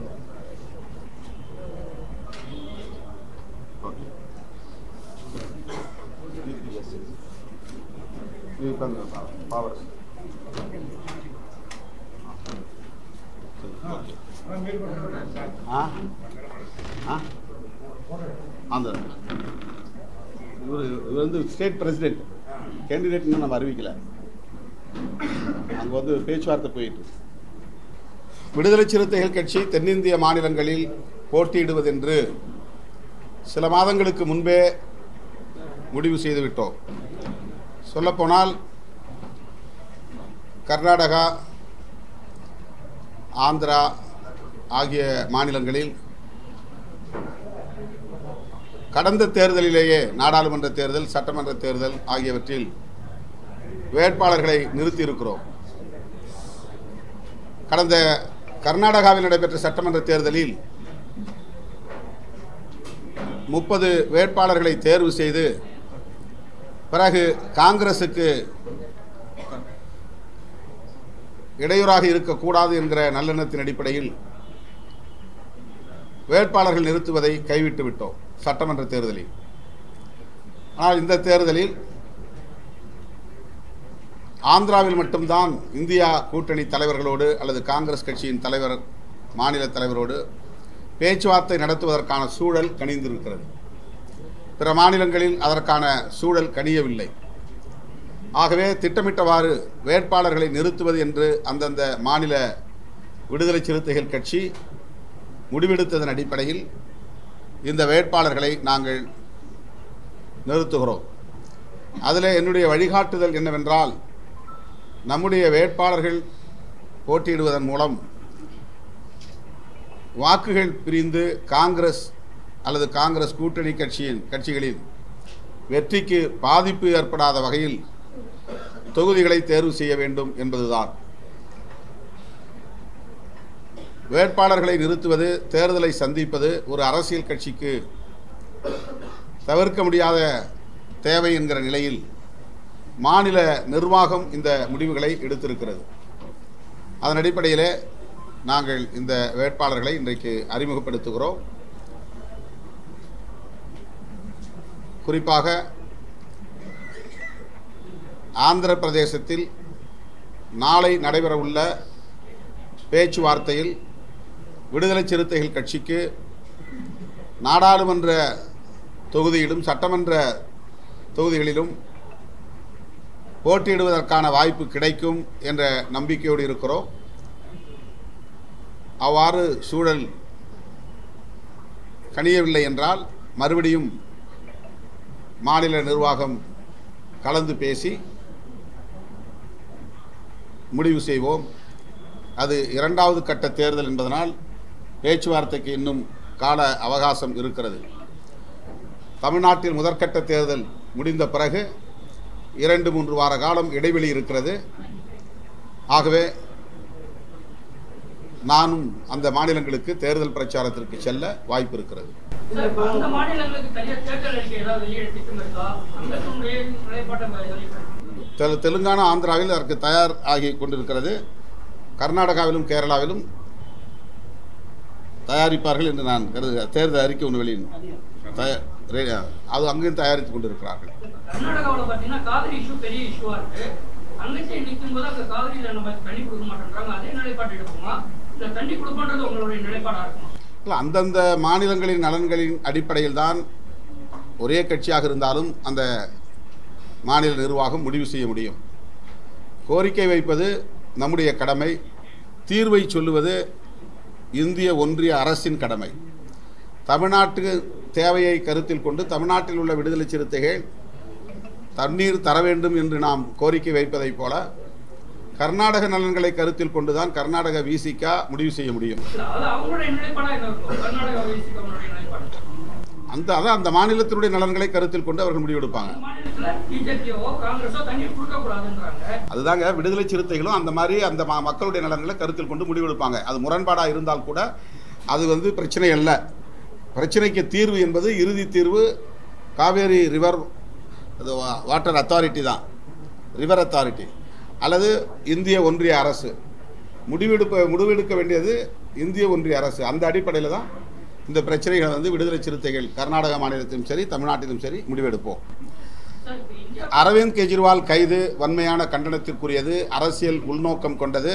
okay power அந்த இவர் இவர் வந்து ஸ்டேட் பிரசிடென்ட் கேண்டிடேட் இன்னும் நம்ம அறிவிக்கல அங்கே வந்து பேச்சுவார்த்தை போயிட்டு இருக்கு. விடுதலை சிறுத்தைகள் கட்சி தென்னிந்திய மாநிலங்களில் போட்டியிடுவதென்று சில மாதங்களுக்கு முன்பே முடிவு செய்துவிட்டோம் சொல்லப்போனால் கர்நாடகா ஆந்திரா ஆகிய மாநிலங்களில் கடந்த தேர்தலிலேயே நாடாளுமன்ற தேர்தல் சட்டமன்ற தேர்தல் ஆகியவற்றில் வேட்பாளர்களை நிறுத்தியிருக்கிறோம் கடந்த கர்நாடகாவில் நடைபெற்ற சட்டமன்ற தேர்தலில் முப்பது வேட்பாளர்களை தேர்வு செய்து பிறகு காங்கிரசுக்கு இடையூறாக இருக்கக்கூடாது என்கிற நல்லெண்ணத்தின் அடிப்படையில் வேட்பாளர்கள் நிறுத்துவதை கைவிட்டு விட்டோம் சட்டமன்ற தேர்தலில் ஆனால் இந்த தேர்தலில் ஆந்திராவில் மட்டும்தான் இந்தியா கூட்டணி தலைவர்களோடு அல்லது காங்கிரஸ் கட்சியின் தலைவர் மாநில தலைவரோடு பேச்சுவார்த்தை நடத்துவதற்கான சூழல் கனிந்திருக்கிறது பிற மாநிலங்களில் அதற்கான சூழல் கனியவில்லை ஆகவே திட்டமிட்டவாறு வேட்பாளர்களை நிறுத்துவது என்று அந்தந்த மாநில விடுதலை சிறுத்தைகள் கட்சி முடிவெடுத்ததன் அடிப்படையில் இந்த வேட்பாளர்களை நாங்கள் நிறுத்துகிறோம் அதில் என்னுடைய வழிகாட்டுதல் என்னவென்றால் நம்முடைய வேட்பாளர்கள் போட்டியிடுவதன் மூலம் வாக்குகள் பிரிந்து காங்கிரஸ் அல்லது காங்கிரஸ் கூட்டணி கட்சியின் கட்சிகளின் வெற்றிக்கு பாதிப்பு ஏற்படாத வகையில் தொகுதிகளை தேர்வு செய்ய வேண்டும் என்பதுதான் வேட்பாளர்களை நிறுத்துவது தேர்தலை சந்திப்பது ஒரு அரசியல் கட்சிக்கு தவிர்க்க முடியாத தேவை என்கிற நிலையில் மாநில நிர்வாகம் இந்த முடிவுகளை எடுத்திருக்கிறது அதன் அடிப்படையிலே நாங்கள் இந்த வேட்பாளர்களை இன்றைக்கு அறிமுகப்படுத்துகிறோம் குறிப்பாக ஆந்திர பிரதேசத்தில் நாளை நடைபெறவுள்ள பேச்சுவார்த்தையில் விடுதலை சிறுத்தைகள் கட்சிக்கு நாடாளுமன்ற தொகுதியிலும் சட்டமன்ற தொகுதிகளிலும் போட்டியிடுவதற்கான வாய்ப்பு கிடைக்கும் என்ற நம்பிக்கையோடு இருக்கிறோம் அவ்வாறு சூழல் கனியவில்லை என்றால் மறுபடியும் மாநில நிர்வாகம் கலந்து பேசி முடிவு செய்வோம் அது இரண்டாவது கட்ட தேர்தல் என்பதனால் பேச்சுவார்த்தைக்கு இன்னும் கால அவகாசம் இருக்கிறது தமிழ்நாட்டில் முதற்கட்ட தேர்தல் முடிந்த பிறகு இரண்டு மூன்று வார காலம் இடைவெளி இருக்கிறது ஆகவே நானும் அந்த மாநிலங்களுக்கு தேர்தல் பிரச்சாரத்திற்கு செல்ல வாய்ப்பு இருக்கிறது சார், இப்ப அந்த மாநிலங்களுக்கு தனியா தேர்தல் அறிக்கை ஏதாவது வெளியிட திட்டம் இருக்கா அங்கத்தினுடைய நிலைப்பாட்டை வெளியிட தெலு தெலுங்கானா ஆந்திராவில் அதற்கு தயார் ஆகி கொண்டிருக்கிறது கர்நாடகாவிலும் கேரளாவிலும் தயாரிப்பார்கள் என்று நான் கருது தேர்தல் அறிக்கை ஒன்று வெளியிடணும் தயார் ரெ- அது அங்கேயும் தயாரித்து கொண்டிருக்கிறார்கள் கர்நாடகாவில் பார்த்தீங்கன்னா காவிரி இஷ்யூ பெரிய இஷ்யூவா இருக்கு அங்கத்தை நிற்கும் போது அங்க காவிரியில நம்ம தண்ணி கொடுக்க மாட்டேன்றாங்க அதே நிலைப்பாடு எடுக்குமா இல்ல தண்ணி கொடுப்பன்றது உங்களுடைய நிலைப்பாடா இருக்குமா இல்லை அந்தந்த மாநிலங்களின் நலன்களின் அடிப்படையில் தான் ஒரே கட்சியாக இருந்தாலும் அந்த மாநில நிர்வாகம் முடிவு செய்ய முடியும் கோரிக்கை வைப்பது நம்முடைய கடமை தீர்வை சொல்லுவது இந்திய ஒன்றிய அரசின் கடமை தமிழ்நாட்டு தேவையை கருத்தில் கொண்டு தமிழ்நாட்டில் உள்ள விடுதலை சிறுத்தைகள் தண்ணீர் தர வேண்டும் என்று நாம் கோரிக்கை வைப்பதைப் போல கர்நாடக நலன்களை கருத்தில் கொண்டுதான் கர்நாடக விசிகா முடிவு செய்ய முடியும் இல்ல, அது அவங்களுடைய நிலைப்பாடா என்ன இருக்கும் கர்நாடகா விசிகவனுடைய நிலைப்பாடு அந்த அதான் அந்த மாநிலத்தினுடைய நலன்களை கருத்தில் கொண்டு அவர்கள் முடிவெடுப்பாங்க மாநிலத்துல பிஜேபியோ காங்கிரஸோ தண்ணீர் கொடுக்க கூடாதுன்றாங்க அதுதாங்க விடுதலை சிறுத்தைகளும் அந்த மாதிரி அந்த ம- மக்களுடைய நலன்களை கருத்தில் கொண்டு முடிவெடுப்பாங்க அது முரண்பாடாக இருந்தால் கூட அது வந்து பிரச்சனை அல்ல பிரச்சனைக்கு தீர்வு என்பது இறுதி தீர்வு காவேரி ரிவர் அது வா- வாட்டர் அத்தாரிட்டி தான் ரிவர் அத்தாரிட்டி அல்லது இந்திய ஒன்றிய அரசு முடிவெடுப்ப முடிவெடுக்க வேண்டியது இந்திய ஒன்றிய அரசு அந்த அடிப்படையில் தான் இந்த பிரச்சனைகளை வந்து விடுதலை சிறுத்தைகள் கர்நாடக மாநிலத்திலும் சரி தமிழ்நாட்டிலும் சரி முடிவெடுப்போம் சார் இப்ப இந்தியா அரவிந்த் கெஜ்ரிவால் கைது வன்மையான கண்டனத்திற்குரியது அரசியல் உள்நோக்கம் கொண்டது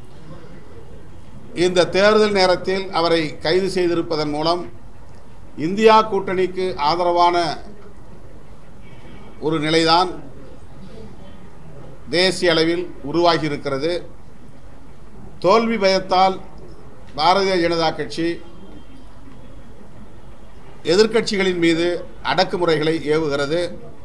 இந்த தேர்தல் நேரத்தில் அவரை கைது செய்திருப்பதன் மூலம் இந்தியா கூட்டணிக்கு ஆதரவான ஒரு நிலைதான் தேசிய அளவில் உருவாகி இருக்கிறது தோல்வி பயத்தால் பாரதிய ஜனதா கட்சி எதிர்க்கட்சிகளின் மீது அடக்குமுறைகளை ஏவுகிறது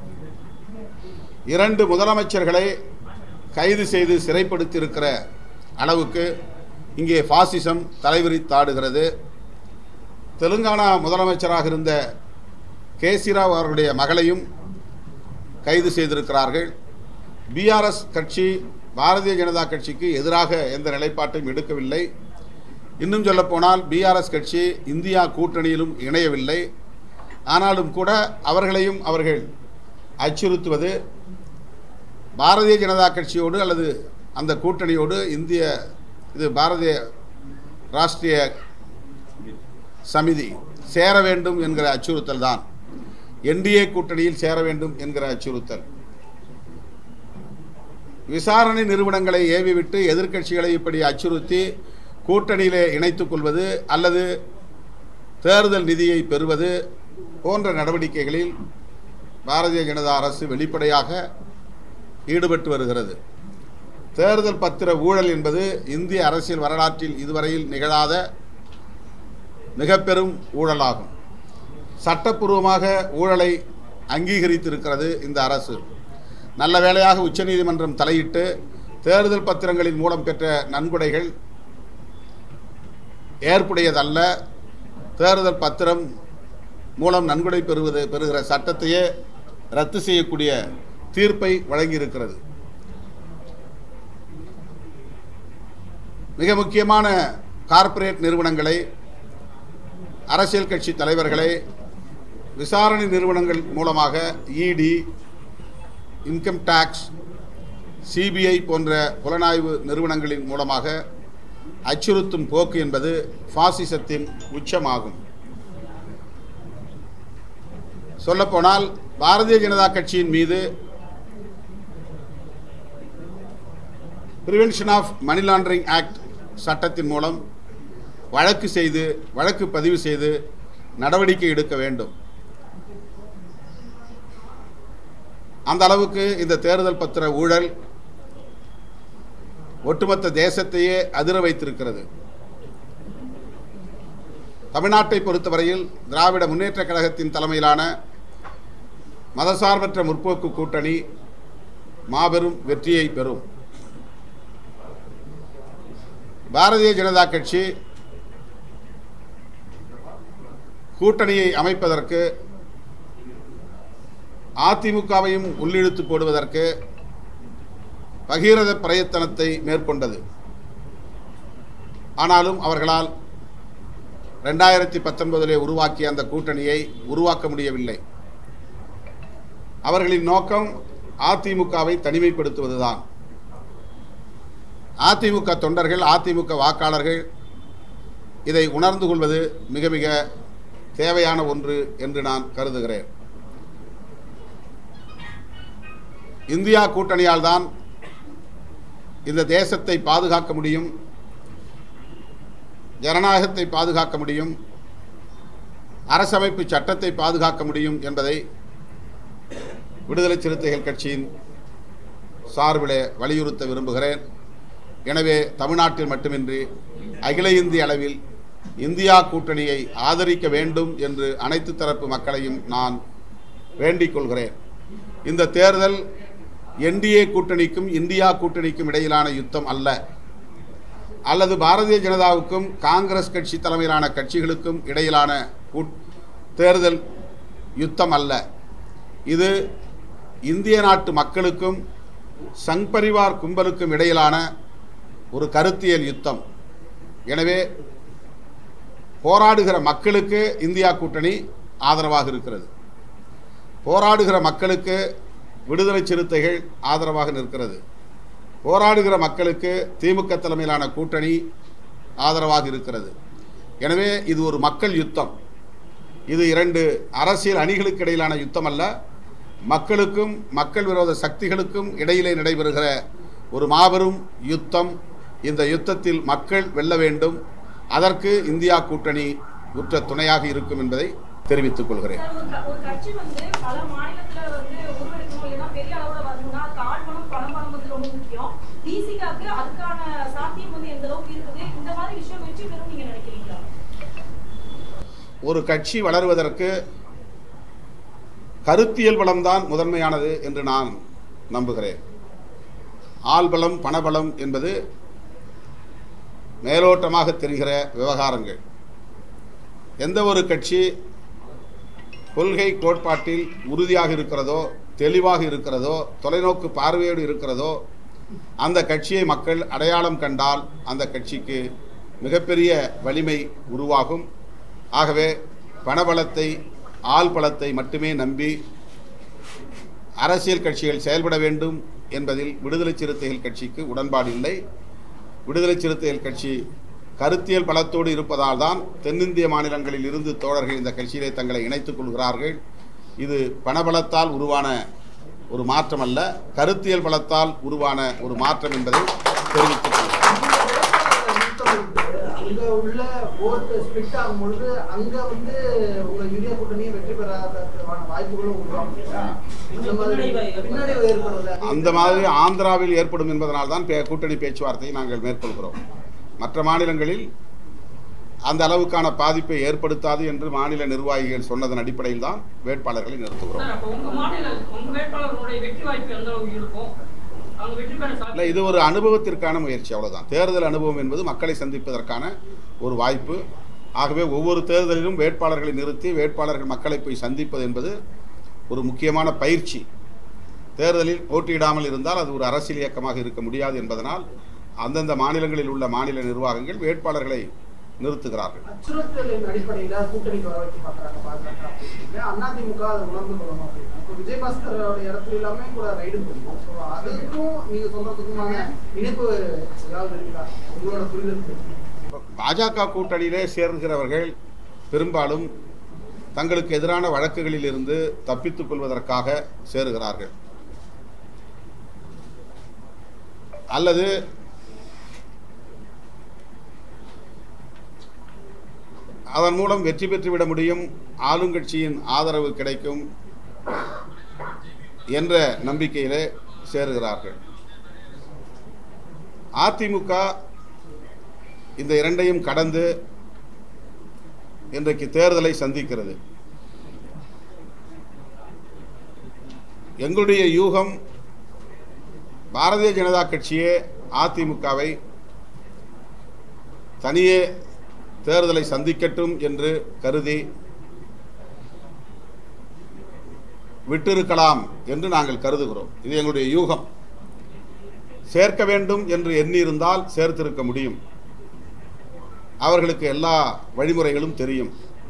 இரண்டு முதலமைச்சர்களை கைது செய்து சிறைப்படுத்தியிருக்கிற அளவுக்கு இங்கே பாசிசம் தலைவிரித்தாடுகிறது தெலுங்கானா முதலமைச்சராக இருந்த கேசிராவ் அவர்களுடைய மகளையும் கைது செய்திருக்கிறார்கள் பிஆர்எஸ் கட்சி பாரதிய ஜனதா கட்சிக்கு எதிராக எந்த நிலைப்பாட்டையும் எடுக்கவில்லை இன்னும் சொல்லப்போனால் பிஆர்எஸ் கட்சி இந்தியா கூட்டணியிலும் இணையவில்லை ஆனாலும் கூட அவர்களையும் அவர்கள் அச்சுறுத்துவது பாரதிய ஜனதா கட்சியோடு அல்லது அந்த கூட்டணியோடு இந்திய இது பாரதிய ராஷ்டிரிய சமிதி சேர வேண்டும் என்கிற அச்சுறுத்தல் தான் என்டிஏ கூட்டணியில் சேர வேண்டும் என்கிற அச்சுறுத்தல் விசாரணை நிறுவனங்களை ஏவிவிட்டு எதிர்க்கட்சிகளை இப்படி அச்சுறுத்தி கூட்டணியிலே இணைத்துக் கொள்வது அல்லது தேர்தல் நிதியை பெறுவது போன்ற நடவடிக்கைகளில் பாரதிய ஜனதா அரசு வெளிப்படையாக ஈடுபட்டு வருகிறது தேர்தல் பத்திர ஊழல் என்பது இந்திய அரசியல் வரலாற்றில் இதுவரையில் நிகழாத மிக பெரும் ஊழலாகும் சட்டப்பூர்வமாக ஊழலை அங்கீகரித்திருக்கிறது இந்த அரசு நல்ல வேளையாக உச்சநீதிமன்றம் தலையிட்டு தேர்தல் பத்திரங்களின் மூலம் பெற்ற நன்கொடைகள் ஏற்புடையதல்ல தேர்தல் பத்திரம் மூலம் நன்கொடை பெறுவது பெறுகிற சட்டத்தையே ரத்து செய்யக்கூடிய தீர்ப்பை வழங்கியிருக்கிறது மிக முக்கியமான கார்ப்பரேட் நிறுவனங்களை அரசியல் கட்சி தலைவர்களை விசாரணை நிறுவனங்கள் மூலமாக இடி இன்கம் டாக்ஸ் சிபிஐ போன்ற புலனாய்வு நிறுவனங்களின் மூலமாக அச்சுறுத்தும் போக்கு என்பது பாசிசத்தின் உச்சமாகும் சொல்லப்போனால் பாரதிய ஜனதா கட்சியின் மீது prevention of money laundering act சட்டத்தின் மூலம் வழக்கு செய்து வழக்கு பதிவு செய்து நடவடிக்கை எடுக்க வேண்டும் அந்த அளவுக்கு இந்த தேர்தல் பத்திர ஊழல் ஒட்டுமொத்த தேசத்தையே அதிர வைத்திருக்கிறது தமிழ்நாட்டை பொறுத்தவரையில் திராவிட முன்னேற்றக் கழகத்தின் தலைமையிலான மதசார்பற்ற முற்போக்கு கூட்டணி மாபெரும் வெற்றியை பெறும் பாரதிய ஜனதா கட்சி கூட்டணியை அமைப்பதற்கு அதிமுகவையும் உள்ளிழுத்து போடுவதற்கு பகீரத பிரயத்தனத்தை மேற்கொண்டது ஆனாலும் அவர்களால் ரெண்டாயிரத்தி பத்தொன்பதிலே உருவாக்கிய அந்த கூட்டணியை உருவாக்க முடியவில்லை அவர்களின் நோக்கம் அதிமுகவை தனிமைப்படுத்துவதுதான் அதிமுக தொண்டர்கள் அதிமுக வாக்காளர்கள் இதை உணர்ந்து கொள்வது மிக மிக தேவையான ஒன்று என்று நான் கருதுகிறேன் இந்தியா கூட்டணியால் தான் இந்த தேசத்தை பாதுகாக்க முடியும் ஜனநாயகத்தை பாதுகாக்க முடியும் அரசமைப்பு சட்டத்தை பாதுகாக்க முடியும் என்பதை விடுதலை சிறுத்தைகள் கட்சியின் சார்பிலே வலியுறுத்த விரும்புகிறேன் எனவே தமிழ்நாட்டில் மட்டுமின்றி அகில இந்திய அளவில் இந்தியா கூட்டணியை ஆதரிக்க வேண்டும் என்று அனைத்து தரப்பு மக்களையும் நான் வேண்டிக் கொள்கிறேன் இந்த தேர்தல் என்டிஏ கூட்டணிக்கும் இந்தியா கூட்டணிக்கும் இடையிலான யுத்தம் அல்ல அல்லது பாரதிய ஜனதாவுக்கும் காங்கிரஸ் கட்சி தலைமையிலான கட்சிகளுக்கும் இடையிலான கூட்- தேர்தல் யுத்தம் அல்ல இது இந்திய நாட்டு மக்களுக்கும் சங் பரிவார் கும்பலுக்கும் இடையிலான ஒரு கருத்தியல் யுத்தம் எனவே போராடுகிற மக்களுக்கு இந்தியா கூட்டணி ஆதரவாக இருக்கிறது போராடுகிற மக்களுக்கு விடுதலை சிறுத்தைகள் ஆதரவாக நிற்கிறது போராடுகிற மக்களுக்கு திமுக தலைமையிலான கூட்டணி ஆதரவாக இருக்கிறது எனவே இது ஒரு மக்கள் யுத்தம் இது இரண்டு அரசியல் அணிகளுக்கு இடையிலான யுத்தம் அல்ல மக்களுக்கும் மக்கள் விரோத சக்திகளுக்கும் இடையிலே நடைபெறுகிற ஒரு மாபெரும் யுத்தம் இந்த யுத்தத்தில் மக்கள் வெல்ல வேண்டும் அதற்கு இந்தியா கூட்டணி உற்ற துணையாக இருக்கும் என்பதை தெரிவித்துக் கொள்கிறேன் சார், ஒரு க- ஒரு கட்சி வந்து பல மாநிலத்துல வந்து உருவெடுக்கணும் இல்லைன்னா பெரிய அளவுல வரணும்னா அதுக்கு ஆள் பணம் பணம் பணம் வந்து ரொம்ப முக்கியம் டிசிகாக்கு அதுக்கான சாத்தியம் வந்து எந்த அளவுக்கு இருக்குது இந்த மாதிரி விஷயம் வெற்றி பெறும் நீங்க நினைக்கிறீங்களா ஒரு கட்சி வளருவதற்கு கருத்தியல் பலம்தான் முதன்மையானது என்று நான் நம்புகிறேன் ஆள்பலம் பணபலம் என்பது மேலோட்டமாக தெரிகிற விவகாரங்கள் எந்த ஒரு கட்சி கொள்கை கோட்பாட்டில் உறுதியாக இருக்கிறதோ தெளிவாக இருக்கிறதோ தொலைநோக்கு பார்வையோடு இருக்கிறதோ அந்த கட்சியை மக்கள் அடையாளம் கண்டால் அந்த கட்சிக்கு மிகப்பெரிய வலிமை உருவாகும் ஆகவே பணபலத்தை ஆள் பலத்தை மட்டுமே நம்பி அரசியல் கட்சிகள் செயல்பட வேண்டும் என்பதில் விடுதலை சிறுத்தைகள் கட்சிக்கு உடன்பாடு இல்லை விடுதலை சிறுத்தைகள் கட்சி கருத்தியல் பலத்தோடு இருப்பதால் தான் தென்னிந்திய மாநிலங்களில் இருந்து தோழர்கள் இந்த கட்சியிலே தங்களை இணைத்துக் கொள்கிறார்கள் இது பணபலத்தால் உருவான ஒரு மாற்றம் அல்ல கருத்தியல் பலத்தால் உருவான ஒரு மாற்றம் என்பதை தெரிவித்துக் கொள்கிறேன் அங்க உள்ள ஓட்டு ஸ்பிளிட் ஆகும் பொழுது அங்க வந்து உங்க இந்தியா கூட்டணியை வெற்றி பெறாததுக்கான வாய்ப்புகளும் உருவாகும் அந்த மாதிரி பின்னடைவு ஏற்படுறது அந்த மாதிரி ஆந்திராவில் ஏற்படும் என்பதனால் தான் பே- கூட்டணி பேச்சுவார்த்தையை நாங்கள் மேற்கொள்கிறோம் மற்ற மாநிலங்களில் அந்த அளவுக்கான பாதிப்பை ஏற்படுத்தாது என்று மாநில நிர்வாகிகள் சொன்னதன் அடிப்படையில் தான் வேட்பாளர்களை நிறுத்துகிறோம் சார் அப்போ உங்க மாநில உங்க வேட்பாளர்களுடைய வெற்றி வாய்ப்பு எந்த அளவுக்கு இருக்கும் அவங்க வெற்றி பெற இல்லை சாத்தியம் இது ஒரு அனுபவத்திற்கான முயற்சி அவ்வளவுதான் தேர்தல் அனுபவம் என்பது மக்களை சந்திப்பதற்கான ஒரு வாய்ப்பு ஆகவே ஒவ்வொரு தேர்தலிலும் வேட்பாளர்களை நிறுத்தி வேட்பாளர்கள் மக்களை போய் சந்திப்பது என்பது ஒரு முக்கியமான பயிற்சி தேர்தலில் போட்டியிடாமல் இருந்தால் அது ஒரு அரசியல் இயக்கமாக இருக்க முடியாது என்பதனால் அந்தந்த மாநிலங்களில் உள்ள மாநில நிர்வாகங்கள் வேட்பாளர்களை நிறுத்துகிறார்கள் அச்சுறுத்தலின் அடிப்படையில கூட்டணிக்கு வர வைக்க பாக்குறாங்க பாஜக அப்படின்னு அதிமுக அதை உணர்ந்து கொள்ளணும் அப்படின்னா இப்போ விஜயபாஸ்கரோட இடத்துல எல்லாமே கூட ரைடு பண்ணுவோம் ஸோ அதுக்கும் நீங்க சொல்றதுக்குமான இணைப்பு ஏதாவது இருக்குதா உங்களோட புரிதலுக்கு பாஜக கூட்டணியிலே சேர்கிறவர்கள் பெரும்பாலும் தங்களுக்கு எதிரான வழக்குகளில் இருந்து தப்பித்துக் கொள்வதற்காக சேருகிறார்கள் அல்லது அதன் மூலம் வெற்றி பெற்றுவிட முடியும் ஆளுங்கட்சியின் ஆதரவு கிடைக்கும் என்ற நம்பிக்கையிலே சேருகிறார்கள் அதிமுக இந்த இரண்டையும் கடந்து இன்றைக்கு தேர்தலை சந்திக்கிறது எங்களுடைய யூகம் பாரதிய ஜனதா கட்சியே அதிமுகவை தனியே தேர்தலை சந்திக்கட்டும் என்று கருதி விட்டிருக்கலாம் என்று நாங்கள் கருதுகிறோம் இது எங்களுடைய யூகம் சேர்க்க வேண்டும் என்று எண்ணியிருந்தால் சேர்த்திருக்க முடியும் அவர்களுக்கு எல்லா வழிமுறைகளும் தெரியும்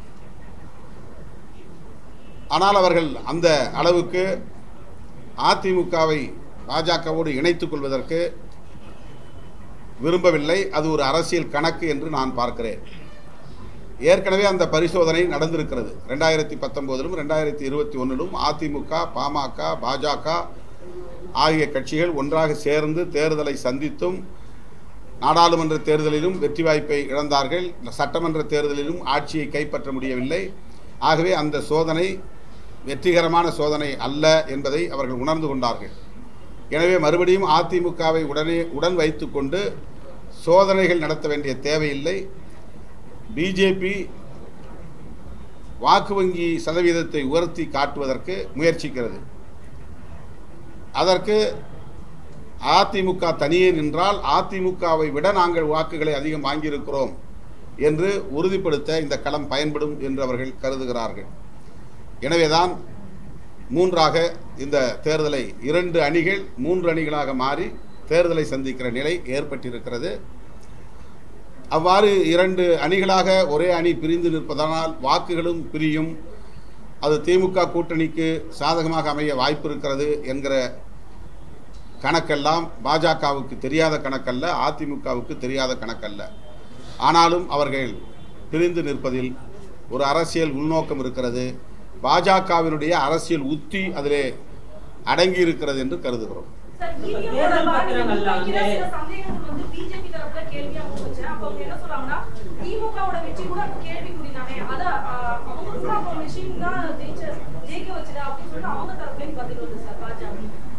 ஆனால் அவர்கள் அந்த அளவுக்கு அதிமுகவை பாஜகவோடு இணைத்துக் கொள்வதற்கு விரும்பவில்லை அது ஒரு அரசியல் கணக்கு என்று நான் பார்க்கிறேன் ஏற்கனவே அந்த பரிசோதனை நடந்திருக்கிறது ரெண்டாயிரத்தி பத்தொம்போதிலும் ரெண்டாயிரத்தி இருபத்தி ஒன்றிலும் அதிமுக பாமக பாஜக ஆகிய கட்சிகள் ஒன்றாக சேர்ந்து தேர்தலை சந்தித்தும் நாடாளுமன்ற தேர்தலிலும் வெற்றி வாய்ப்பை இழந்தார்கள் சட்டமன்ற தேர்தலிலும் ஆட்சியை கைப்பற்ற முடியவில்லை ஆகவே அந்த சோதனை வெற்றிகரமான சோதனை அல்ல என்பதை அவர்கள் உணர்ந்து கொண்டார்கள் எனவே மறுபடியும் அதிமுகவை உடனே உடன் வைத்துக்கொண்டு சோதனைகள் நடத்த வேண்டிய தேவையில்லை பிஜேபி வாக்கு வங்கி சதவீதத்தை உயர்த்தி காட்டுவதற்கு முயற்சிக்கிறது அதற்கு அதிமுக தனியே நின்றால் அதிமுகவை விட நாங்கள் வாக்குகளை அதிகம் வாங்கியிருக்கிறோம் என்று உறுதிப்படுத்த இந்த களம் பயன்படும் என்று அவர்கள் கருதுகிறார்கள் எனவேதான் மூன்றாக இந்த தேர்தலை இரண்டு அணிகள் மூன்று அணிகளாக மாறி தேர்தலை சந்திக்கிற நிலை ஏற்பட்டிருக்கிறது அவ்வாறு இரண்டு அணிகளாக ஒரே அணி பிரிந்து நிற்பதனால் வாக்குகளும் பிரியும் அது திமுக கூட்டணிக்கு சாதகமாக அமைய வாய்ப்பு இருக்கிறது என்கிற கணக்கெல்லாம் பாஜகவுக்கு தெரியாத கணக்கல்ல அதிமுகவுக்கு தெரியாத கணக்கல்ல ஆனாலும் அவர்கள் பிரிந்து நிற்பதில் ஒரு அரசியல் உள்நோக்கம் இருக்கிறது பாஜகவினுடைய அரசியல் உத்தி அதிலே அடங்கி இருக்கிறது என்று கருதுகிறோம் சார், EVM தொடர்பாக முன்வைக்கிற சில சந்தேகங்கள் வந்து BJP தரப்புல கேள்வியா முன்வச்சேன். அப்ப அவங்க என்ன சொல்றாங்கன்னா, திமுகவோட வெற்றி கூட அப்ப கேள்விக்குறி தானே. அத, ஆஹ், அவங்க கூட அப்ப machine தான் ஜெயிச்ச- ஜெயிக்க வச்சது அப்படின்னு சொல்லிட்டு அவங்க தரப்புல இருந்து பதில் வருது சார் பாஜக.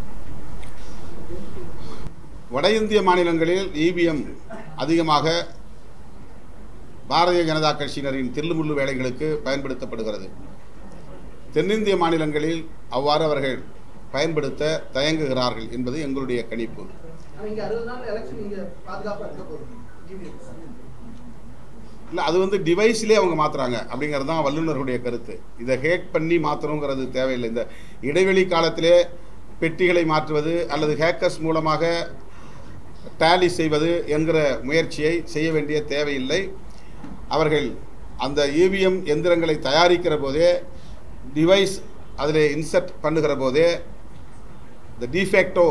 வட இந்திய மாநிலங்களில் இவிஎம் அதிகமாக பாரதிய ஜனதா கட்சியினரின் தில்லுமுள்ளு வேலைகளுக்கு பயன்படுத்தப்படுகிறது தென்னிந்திய மாநிலங்களில் அவ்வாறு அவர்கள் பயன்படுத்த தயங்குகிறார்கள் என்பது எங்களுடைய கணிப்பு ஆனா இங்க அறுபது நாள் எலெக்ஷன் இங்க பாதுகாப்பா இருக்க போகுது EVM. இல்லை அது வந்து டிவைஸ்லேயே அவங்க மாற்றுறாங்க அப்படிங்கிறது தான் வல்லுநர்களுடைய கருத்து இதை ஹேக் பண்ணி மாற்றணுங்கிறது தேவையில்லை இந்த இடைவெளி காலத்திலே பெட்டிகளை மாற்றுவது அல்லது ஹேக்கர்ஸ் மூலமாக டேலி செய்வது என்கிற முயற்சியை செய்ய வேண்டிய தேவையில்லை அவர்கள் அந்த இவிஎம் எந்திரங்களை தயாரிக்கிற போதே டிவைஸ் அதில் இன்சர்ட் பண்ணுகிற போதே இந்த டிஃபேக்டோ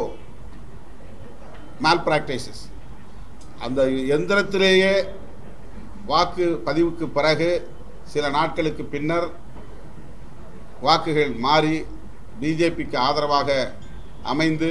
மால் ப்ராக்டிசஸ் அந்த எந்திரத்திலேயே வாக்கு பதிவுக்கு பிறகு சில நாட்களுக்கு பின்னர் வாக்குகள் மாறி பிஜேபிக்கு ஆதரவாக அமைந்து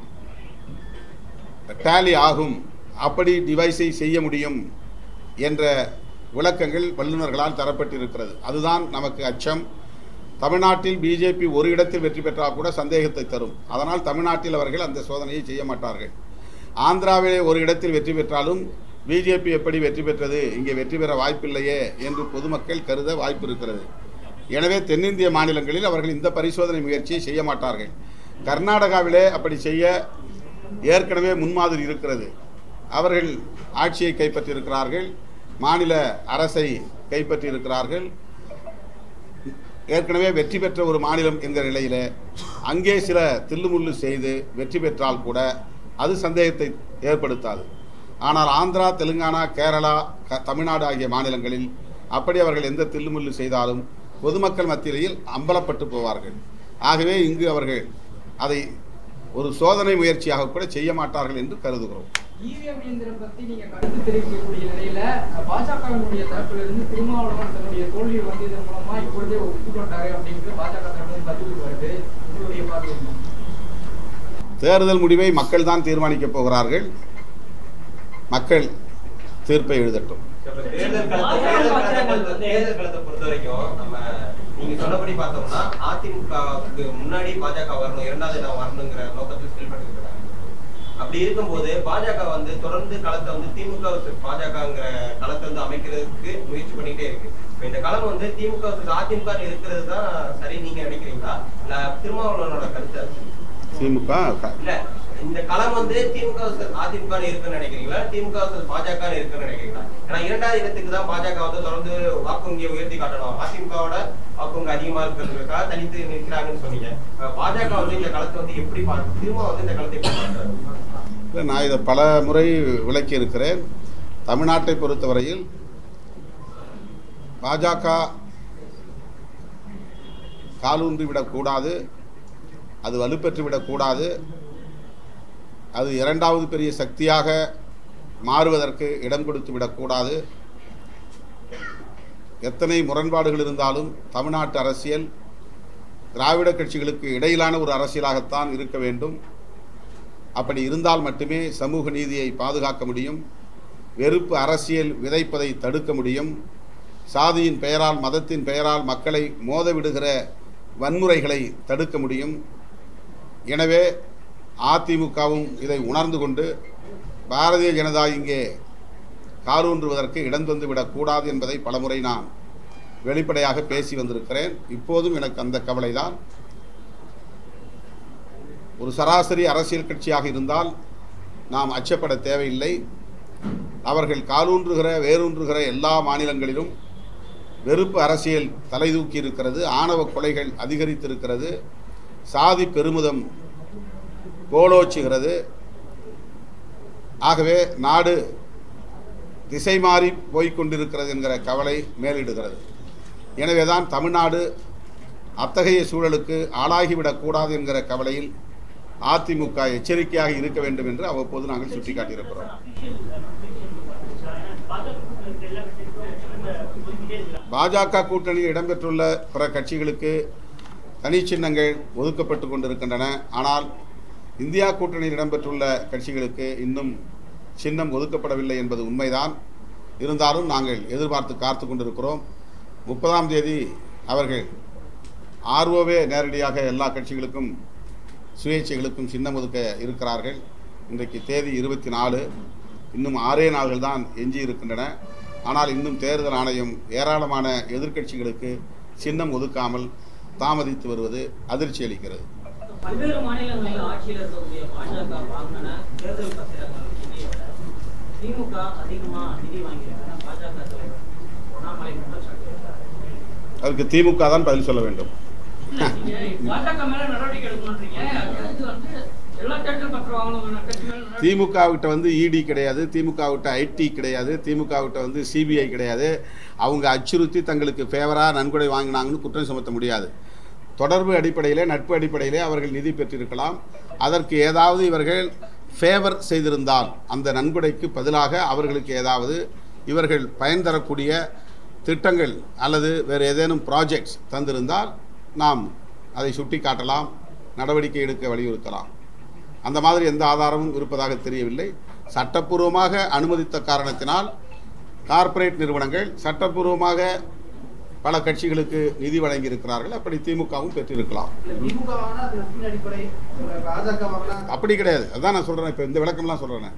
டேலி ஆகும் அப்படி டிவைஸை செய்ய முடியும் என்ற விளக்கங்கள் வல்லுநர்களால் தரப்பட்டிருக்கிறது அதுதான் நமக்கு அச்சம் தமிழ்நாட்டில் பிஜேபி ஒரு இடத்தில் வெற்றி பெற்றால் கூட சந்தேகத்தை தரும் அதனால் தமிழ்நாட்டில் அவர்கள் அந்த சோதனையை செய்ய மாட்டார்கள் ஆந்திராவிலே ஒரு இடத்தில் வெற்றி பெற்றாலும் பிஜேபி எப்படி வெற்றி பெற்றது இங்கே வெற்றி பெற வாய்ப்பில்லையே என்று பொதுமக்கள் கருத வாய்ப்பு இருக்கிறது எனவே தென்னிந்திய மாநிலங்களில் அவர்கள் இந்த பரிசோதனை முயற்சியை செய்ய மாட்டார்கள் கர்நாடகாவிலே அப்படி செய்ய ஏற்கனவே முன்மாதிரி இருக்கிறது அவர்கள் ஆட்சியை கைப்பற்றியிருக்கிறார்கள் மாநில அரசை கைப்பற்றியிருக்கிறார்கள் ஏற்கனவே வெற்றி பெற்ற ஒரு மாநிலம் என்கிற நிலையில் அங்கே சில தில்லுமுள்ளு செய்து வெற்றி பெற்றால் கூட அது சந்தேகத்தை ஏற்படுத்தாது ஆனால் ஆந்திரா தெலுங்கானா கேரளா க தமிழ்நாடு ஆகிய மாநிலங்களில் அப்படி அவர்கள் எந்த தில்லுமுள்ளு செய்தாலும் பொதுமக்கள் மத்தியில் அம்பலப்பட்டு போவார்கள் ஆகவே இங்கு அவர்கள் அதை ஒரு சோதனை முயற்சியாக கூட செய்ய மாட்டார்கள் என்று கருதுகிறோம் இவிஎம் இயந்திரம் பத்தி நீங்க கருத்து தெரிவிக்கக்கூடிய நிலையில பாஜகவினுடைய தரப்புல இருந்து திருமாவளவன் தன்னுடைய தோல்வி வந்ததன் மூலமா இப்பொழுதே ஒப்புக்கொண்டாரு அப்படின்ட்டு பாஜக தரப்புல பதில் வருது உங்களுடைய பார்வை என்ன? தேர்தல் முடிவை மக்கள் தான் தீர்மானிக்கப் போகிறார்கள் மக்கள் தீர்ப்பை எழுதட்டும் தேர்தல் களத்தை தேர்தல் களத்தை தேர்தல் களத்தை பொறுத்த வரைக்கும் நம்ம நீங்க சொன்னபடி பார்த்தோம்னா அதிமுகவுக்கு முன்னாடி பாஜக வரணும் இரண்டாவது இடம் வரணுங்கிற நோக்கத்தில் செயல்பட்டு இருக்காங்க அப்படி இருக்கும்போது பாஜக வந்து தொடர்ந்து களத்தை வந்து திமுக versus பாஜகங்கிற களத்தை வந்து அமைக்கிறதுக்கு முயற்சி பண்ணிட்டே இருக்கு இப்ப இந்த களம் வந்து திமுக versus அதிமுக இருக்கிறது தான் சரி நீங்க நினைக்கிறீங்களா இல்ல திருமாவளவனோட கருத்து அது? திமுக க- இல்ல இந்த களம் வந்து திமுக versus அதிமுக ன்னு இருக்குன்னு நினைக்கிறீங்களா திமுக versus பாஜக ன்னு இருக்குன்னு நினைக்கிறீங்களா ஏன்னா இரண்டாவது இடத்துக்கு தான் பாஜக வந்து தொடர்ந்து வாக்கு வங்கியை உயர்த்தி காட்டணும் அதிமுகவோட வாக்கு வங்கி அதிகமா இருக்கிறதுக்காக தனித்து நிற்கிறாங்கன்னு சொன்னீங்க அஹ் பாஜக வந்து இந்த களத்தை வந்து எப்படி பார்க்க திரும்ப வந்து இந்த களத்தை எப்படி பார்க்கறாங்க இல்லை, நான் இதை பல முறை விளக்கி இருக்கிறேன் தமிழ்நாட்டை பொறுத்தவரையில் பாஜக காலூன்றி விடக்கூடாது அது வலுப்பெற்று விடக்கூடாது அது இரண்டாவது பெரிய சக்தியாக மாறுவதற்கு இடம் கொடுத்து விடக்கூடாது எத்தனை முரண்பாடுகள் இருந்தாலும் தமிழ்நாட்டு அரசியல் திராவிட கட்சிகளுக்கு இடையிலான ஒரு அரசியலாகத்தான் இருக்க வேண்டும் அப்படி இருந்தால் மட்டுமே சமூக நீதியை பாதுகாக்க முடியும் வெறுப்பு அரசியல் விதைப்பதை தடுக்க முடியும் சாதியின் பெயரால் மதத்தின் பெயரால் மக்களை மோத விடுகிற வன்முறைகளை தடுக்க முடியும் எனவே அதிமுகவும் இதை உணர்ந்து கொண்டு பாரதிய ஜனதா இங்கே காலூன்றுவதற்கு இடம் தந்து விடக்கூடாது என்பதை பலமுறை நான் வெளிப்படையாக பேசி வந்திருக்கிறேன் இப்போதும் எனக்கு அந்த கவலைதான் ஒரு சராசரி அரசியல் கட்சியாக இருந்தால் நாம் அச்சப்பட தேவையில்லை அவர்கள் காலூன்றுகிற வேரூன்றுகிற எல்லா மாநிலங்களிலும் வெறுப்பு அரசியல் தலைதூக்கி இருக்கிறது ஆணவ கொலைகள் அதிகரித்திருக்கிறது சாதி பெருமிதம் கோலோச்சுகிறது ஆகவே நாடு திசை மாறி போய்க் கொண்டிருக்கிறது என்கிற கவலை மேலிடுகிறது எனவேதான் தமிழ்நாடு அத்தகைய சூழலுக்கு ஆளாகிவிடக்கூடாது என்கிற கவலையில் அதிமுக எச்சரிக்கையாக இருக்க வேண்டும் என்று அவ்வப்போது நாங்கள் சுட்டிக்காட்டியிருக்கிறோம் பாஜக கூட்டணியில் இடம்பெற்றுள்ள பிற கட்சிகளுக்கு தனி சின்னங்கள் ஒதுக்கப்பட்டு கொண்டிருக்கின்றன ஆனால் இந்தியா கூட்டணியில் இடம்பெற்றுள்ள கட்சிகளுக்கு இன்னும் சின்னம் ஒதுக்கப்படவில்லை என்பது உண்மைதான் இருந்தாலும் நாங்கள் எதிர்பார்த்து காத்து கொண்டிருக்கிறோம் முப்பதாம் தேதி அவர்கள் ஆர்ஓவே நேரடியாக எல்லா கட்சிகளுக்கும் சுயேட்சைகளுக்கும் சின்னம் ஒதுக்க இருக்கிறார்கள் இன்றைக்கு தேதி இருபத்தி நாலு இன்னும் ஆறே நாள்கள் தான் எஞ்சி இருக்கின்றன ஆனால் இன்னும் தேர்தல் ஆணையம் ஏராளமான எதிர்க்கட்சிகளுக்கு சின்னம் ஒதுக்காமல் தாமதித்து வருவது அதிர்ச்சி அளிக்கிறது பல்வேறு மாநிலங்களில் ஆட்சியில் இருக்கக்கூடிய பாஜக வாங்கின தேர்தல் பத்திரங்கள் நிதியை விட திமுக அதிகமா நிதி வாங்கியிருக்காங்க பாஜக தலைவர் அண்ணாமலை குற்றம் சாட்டியிருக்காரு அதுக்கு திமுக தான் பதில் சொல்ல வேண்டும் இல்ல, நீங்க பாஜக மேல நடவடிக்கை எடுக்கணும்ன்றீங்க அடுத்து வந்து எல்லா தேர்தல் பத்திரம் வாங்கணும் கட்சி மேல நடவடிக்கை திமுக விட்ட வந்து இடி கிடையாது திமுக விட்ட ஐடி கிடையாது திமுக விட்ட வந்து சிபிஐ கிடையாது அவங்க அச்சுறுத்தி தங்களுக்கு ஃபேவராக நன்கொடை வாங்கினாங்கன்னு குற்றம் சுமத்த முடியாது தொடர்பு அடிப்படையிலே நட்பு அடிப்படையிலே அவர்கள் நிதி பெற்றிருக்கலாம் அதற்கு ஏதாவது இவர்கள் ஃபேவர் செய்திருந்தால் அந்த நன்கொடைக்கு பதிலாக அவர்களுக்கு ஏதாவது இவர்கள் பயன் தரக்கூடிய திட்டங்கள் அல்லது வேறு ஏதேனும் ப்ராஜெக்ட்ஸ் தந்திருந்தால் நாம் அதை சுட்டி காட்டலாம் நடவடிக்கை எடுக்க வலியுறுத்தலாம் அந்த மாதிரி எந்த ஆதாரமும் இருப்பதாக தெரியவில்லை சட்டப்பூர்வமாக அனுமதித்த காரணத்தினால் கார்ப்பரேட் நிறுவனங்கள் சட்டப்பூர்வமாக பல கட்சிகளுக்கு நிதி வழங்கியிருக்கிறார்கள் அப்படி திமுகவும் பெற்றிருக்கலாம் திமுக வாங்கினா அது நட்பின் அடிப்படை பாஜக வாங்கினா அப்படி கிடையாது அதான் நான் சொல்கிறேன் இப்போ இந்த விளக்கம்லாம் சொல்கிறேன்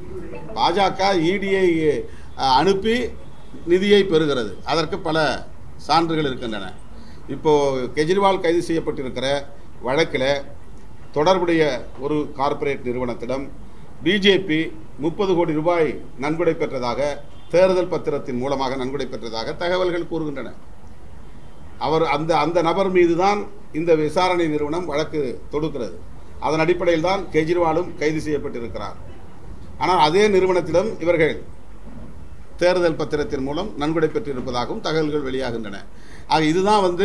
பாஜக இடியை அனுப்பி நிதியை பெறுகிறது அதற்கு பல சான்றுகள் இருக்கின்றன இப்போது கெஜ்ரிவால் கைது செய்யப்பட்டிருக்கிற வழக்கில் தொடர்புடைய ஒரு கார்ப்பரேட் நிறுவனத்திடம் பிஜேபி முப்பது கோடி ரூபாய் நன்கொடை பெற்றதாக தேர்தல் பத்திரத்தின் மூலமாக நன்கொடை பெற்றதாக தகவல்கள் கூறுகின்றன அவர் அந்த அந்த நபர் மீது தான் இந்த விசாரணை நிறுவனம் வழக்கு தொடுக்கிறது அதன் அடிப்படையில் தான் கெஜ்ரிவாலும் கைது செய்யப்பட்டிருக்கிறார் ஆனால் அதே நிறுவனத்திடம் இவர்கள் தேர்தல் பத்திரத்தின் மூலம் நன்கொடை பெற்றிருப்பதாகவும் தகவல்கள் வெளியாகின்றன ஆக இதுதான் வந்து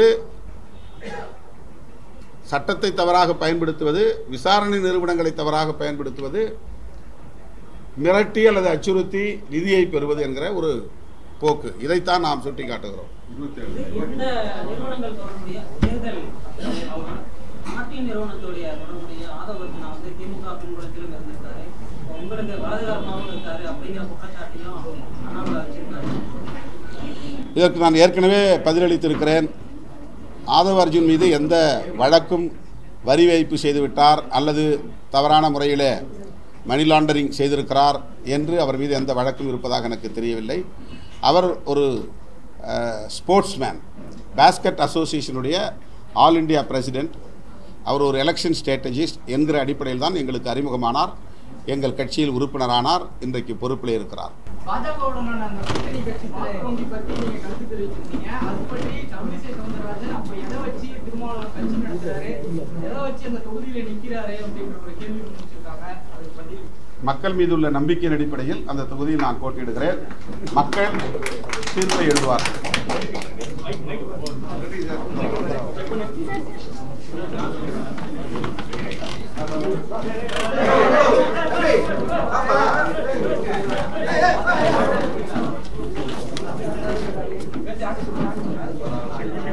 சட்டத்தை தவறாக பயன்படுத்துவது விசாரணை நிறுவனங்களை தவறாக பயன்படுத்துவது மிரட்டி அல்லது அச்சுறுத்தி நிதியை பெறுவது என்கிற ஒரு போக்கு இதைத்தான் நாம் சுட்டி காட்டுகிறோம் இந்த நிறுவனங்கள் தொடர்புடைய தேர்தல் அவங்க நாட்டின் நிறுவனத்துடைய தொடர்புடைய ஆதவர்ஜனா வந்து திமுக பின்புலத்திலும் இருந்திருக்காரு உங்களுக்கு வலதுகாரமாகவும் இருக்காரு அப்படிங்கிற குற்றச்சாட்டையும் அண்ணாமலை வச்சிருக்காரு இதற்கு நான் ஏற்கனவே பதிலளித்திருக்கிறேன் ஆதவ் அர்ஜுன் மீது எந்த வழக்கும் வரி வைப்பு செய்துவிட்டார் அல்லது தவறான முறையில் மணி லாண்டரிங் செய்திருக்கிறார் என்று அவர் மீது எந்த வழக்கும் இருப்பதாக எனக்கு தெரியவில்லை அவர் ஒரு ஸ்போர்ட்ஸ்மேன் பேஸ்கெட் அசோசியேஷனுடைய ஆல் இந்தியா பிரசிடெண்ட் அவர் ஒரு எலெக்ஷன் ஸ்ட்ராட்டஜிஸ்ட் என்கிற அடிப்படையில் தான் எங்களுக்கு அறிமுகமானார் எங்கள் கட்சியில் உறுப்பினரானார் இன்றைக்கு பொறுப்பில் இருக்கிறார் பாஜகவுடனான அந்த கூட்டணி கட்சி வாக்கு வங்கி பத்தி நீங்க கருத்து தெரிவிச்சிருந்தீங்க அது பற்றி தமிழிசை சவுந்தரராஜன் அப்ப எதை வச்சு திருமாவளவன் கட்சி நடத்துறாரு எதை வச்சு அந்த தொகுதியில நிக்கிறாரு அப்படின்ற ஒரு கேள்வி முடிச்சிருக்காங்க அதுக்கு பதில் மக்கள் மீது உள்ள நம்பிக்கையின் அடிப்படையில் அந்த தொகுதியில் நான் போட்டியிடுகிறேன் மக்கள் தீர்ப்பை எழுதுவார்கள் Hey, hey, hey.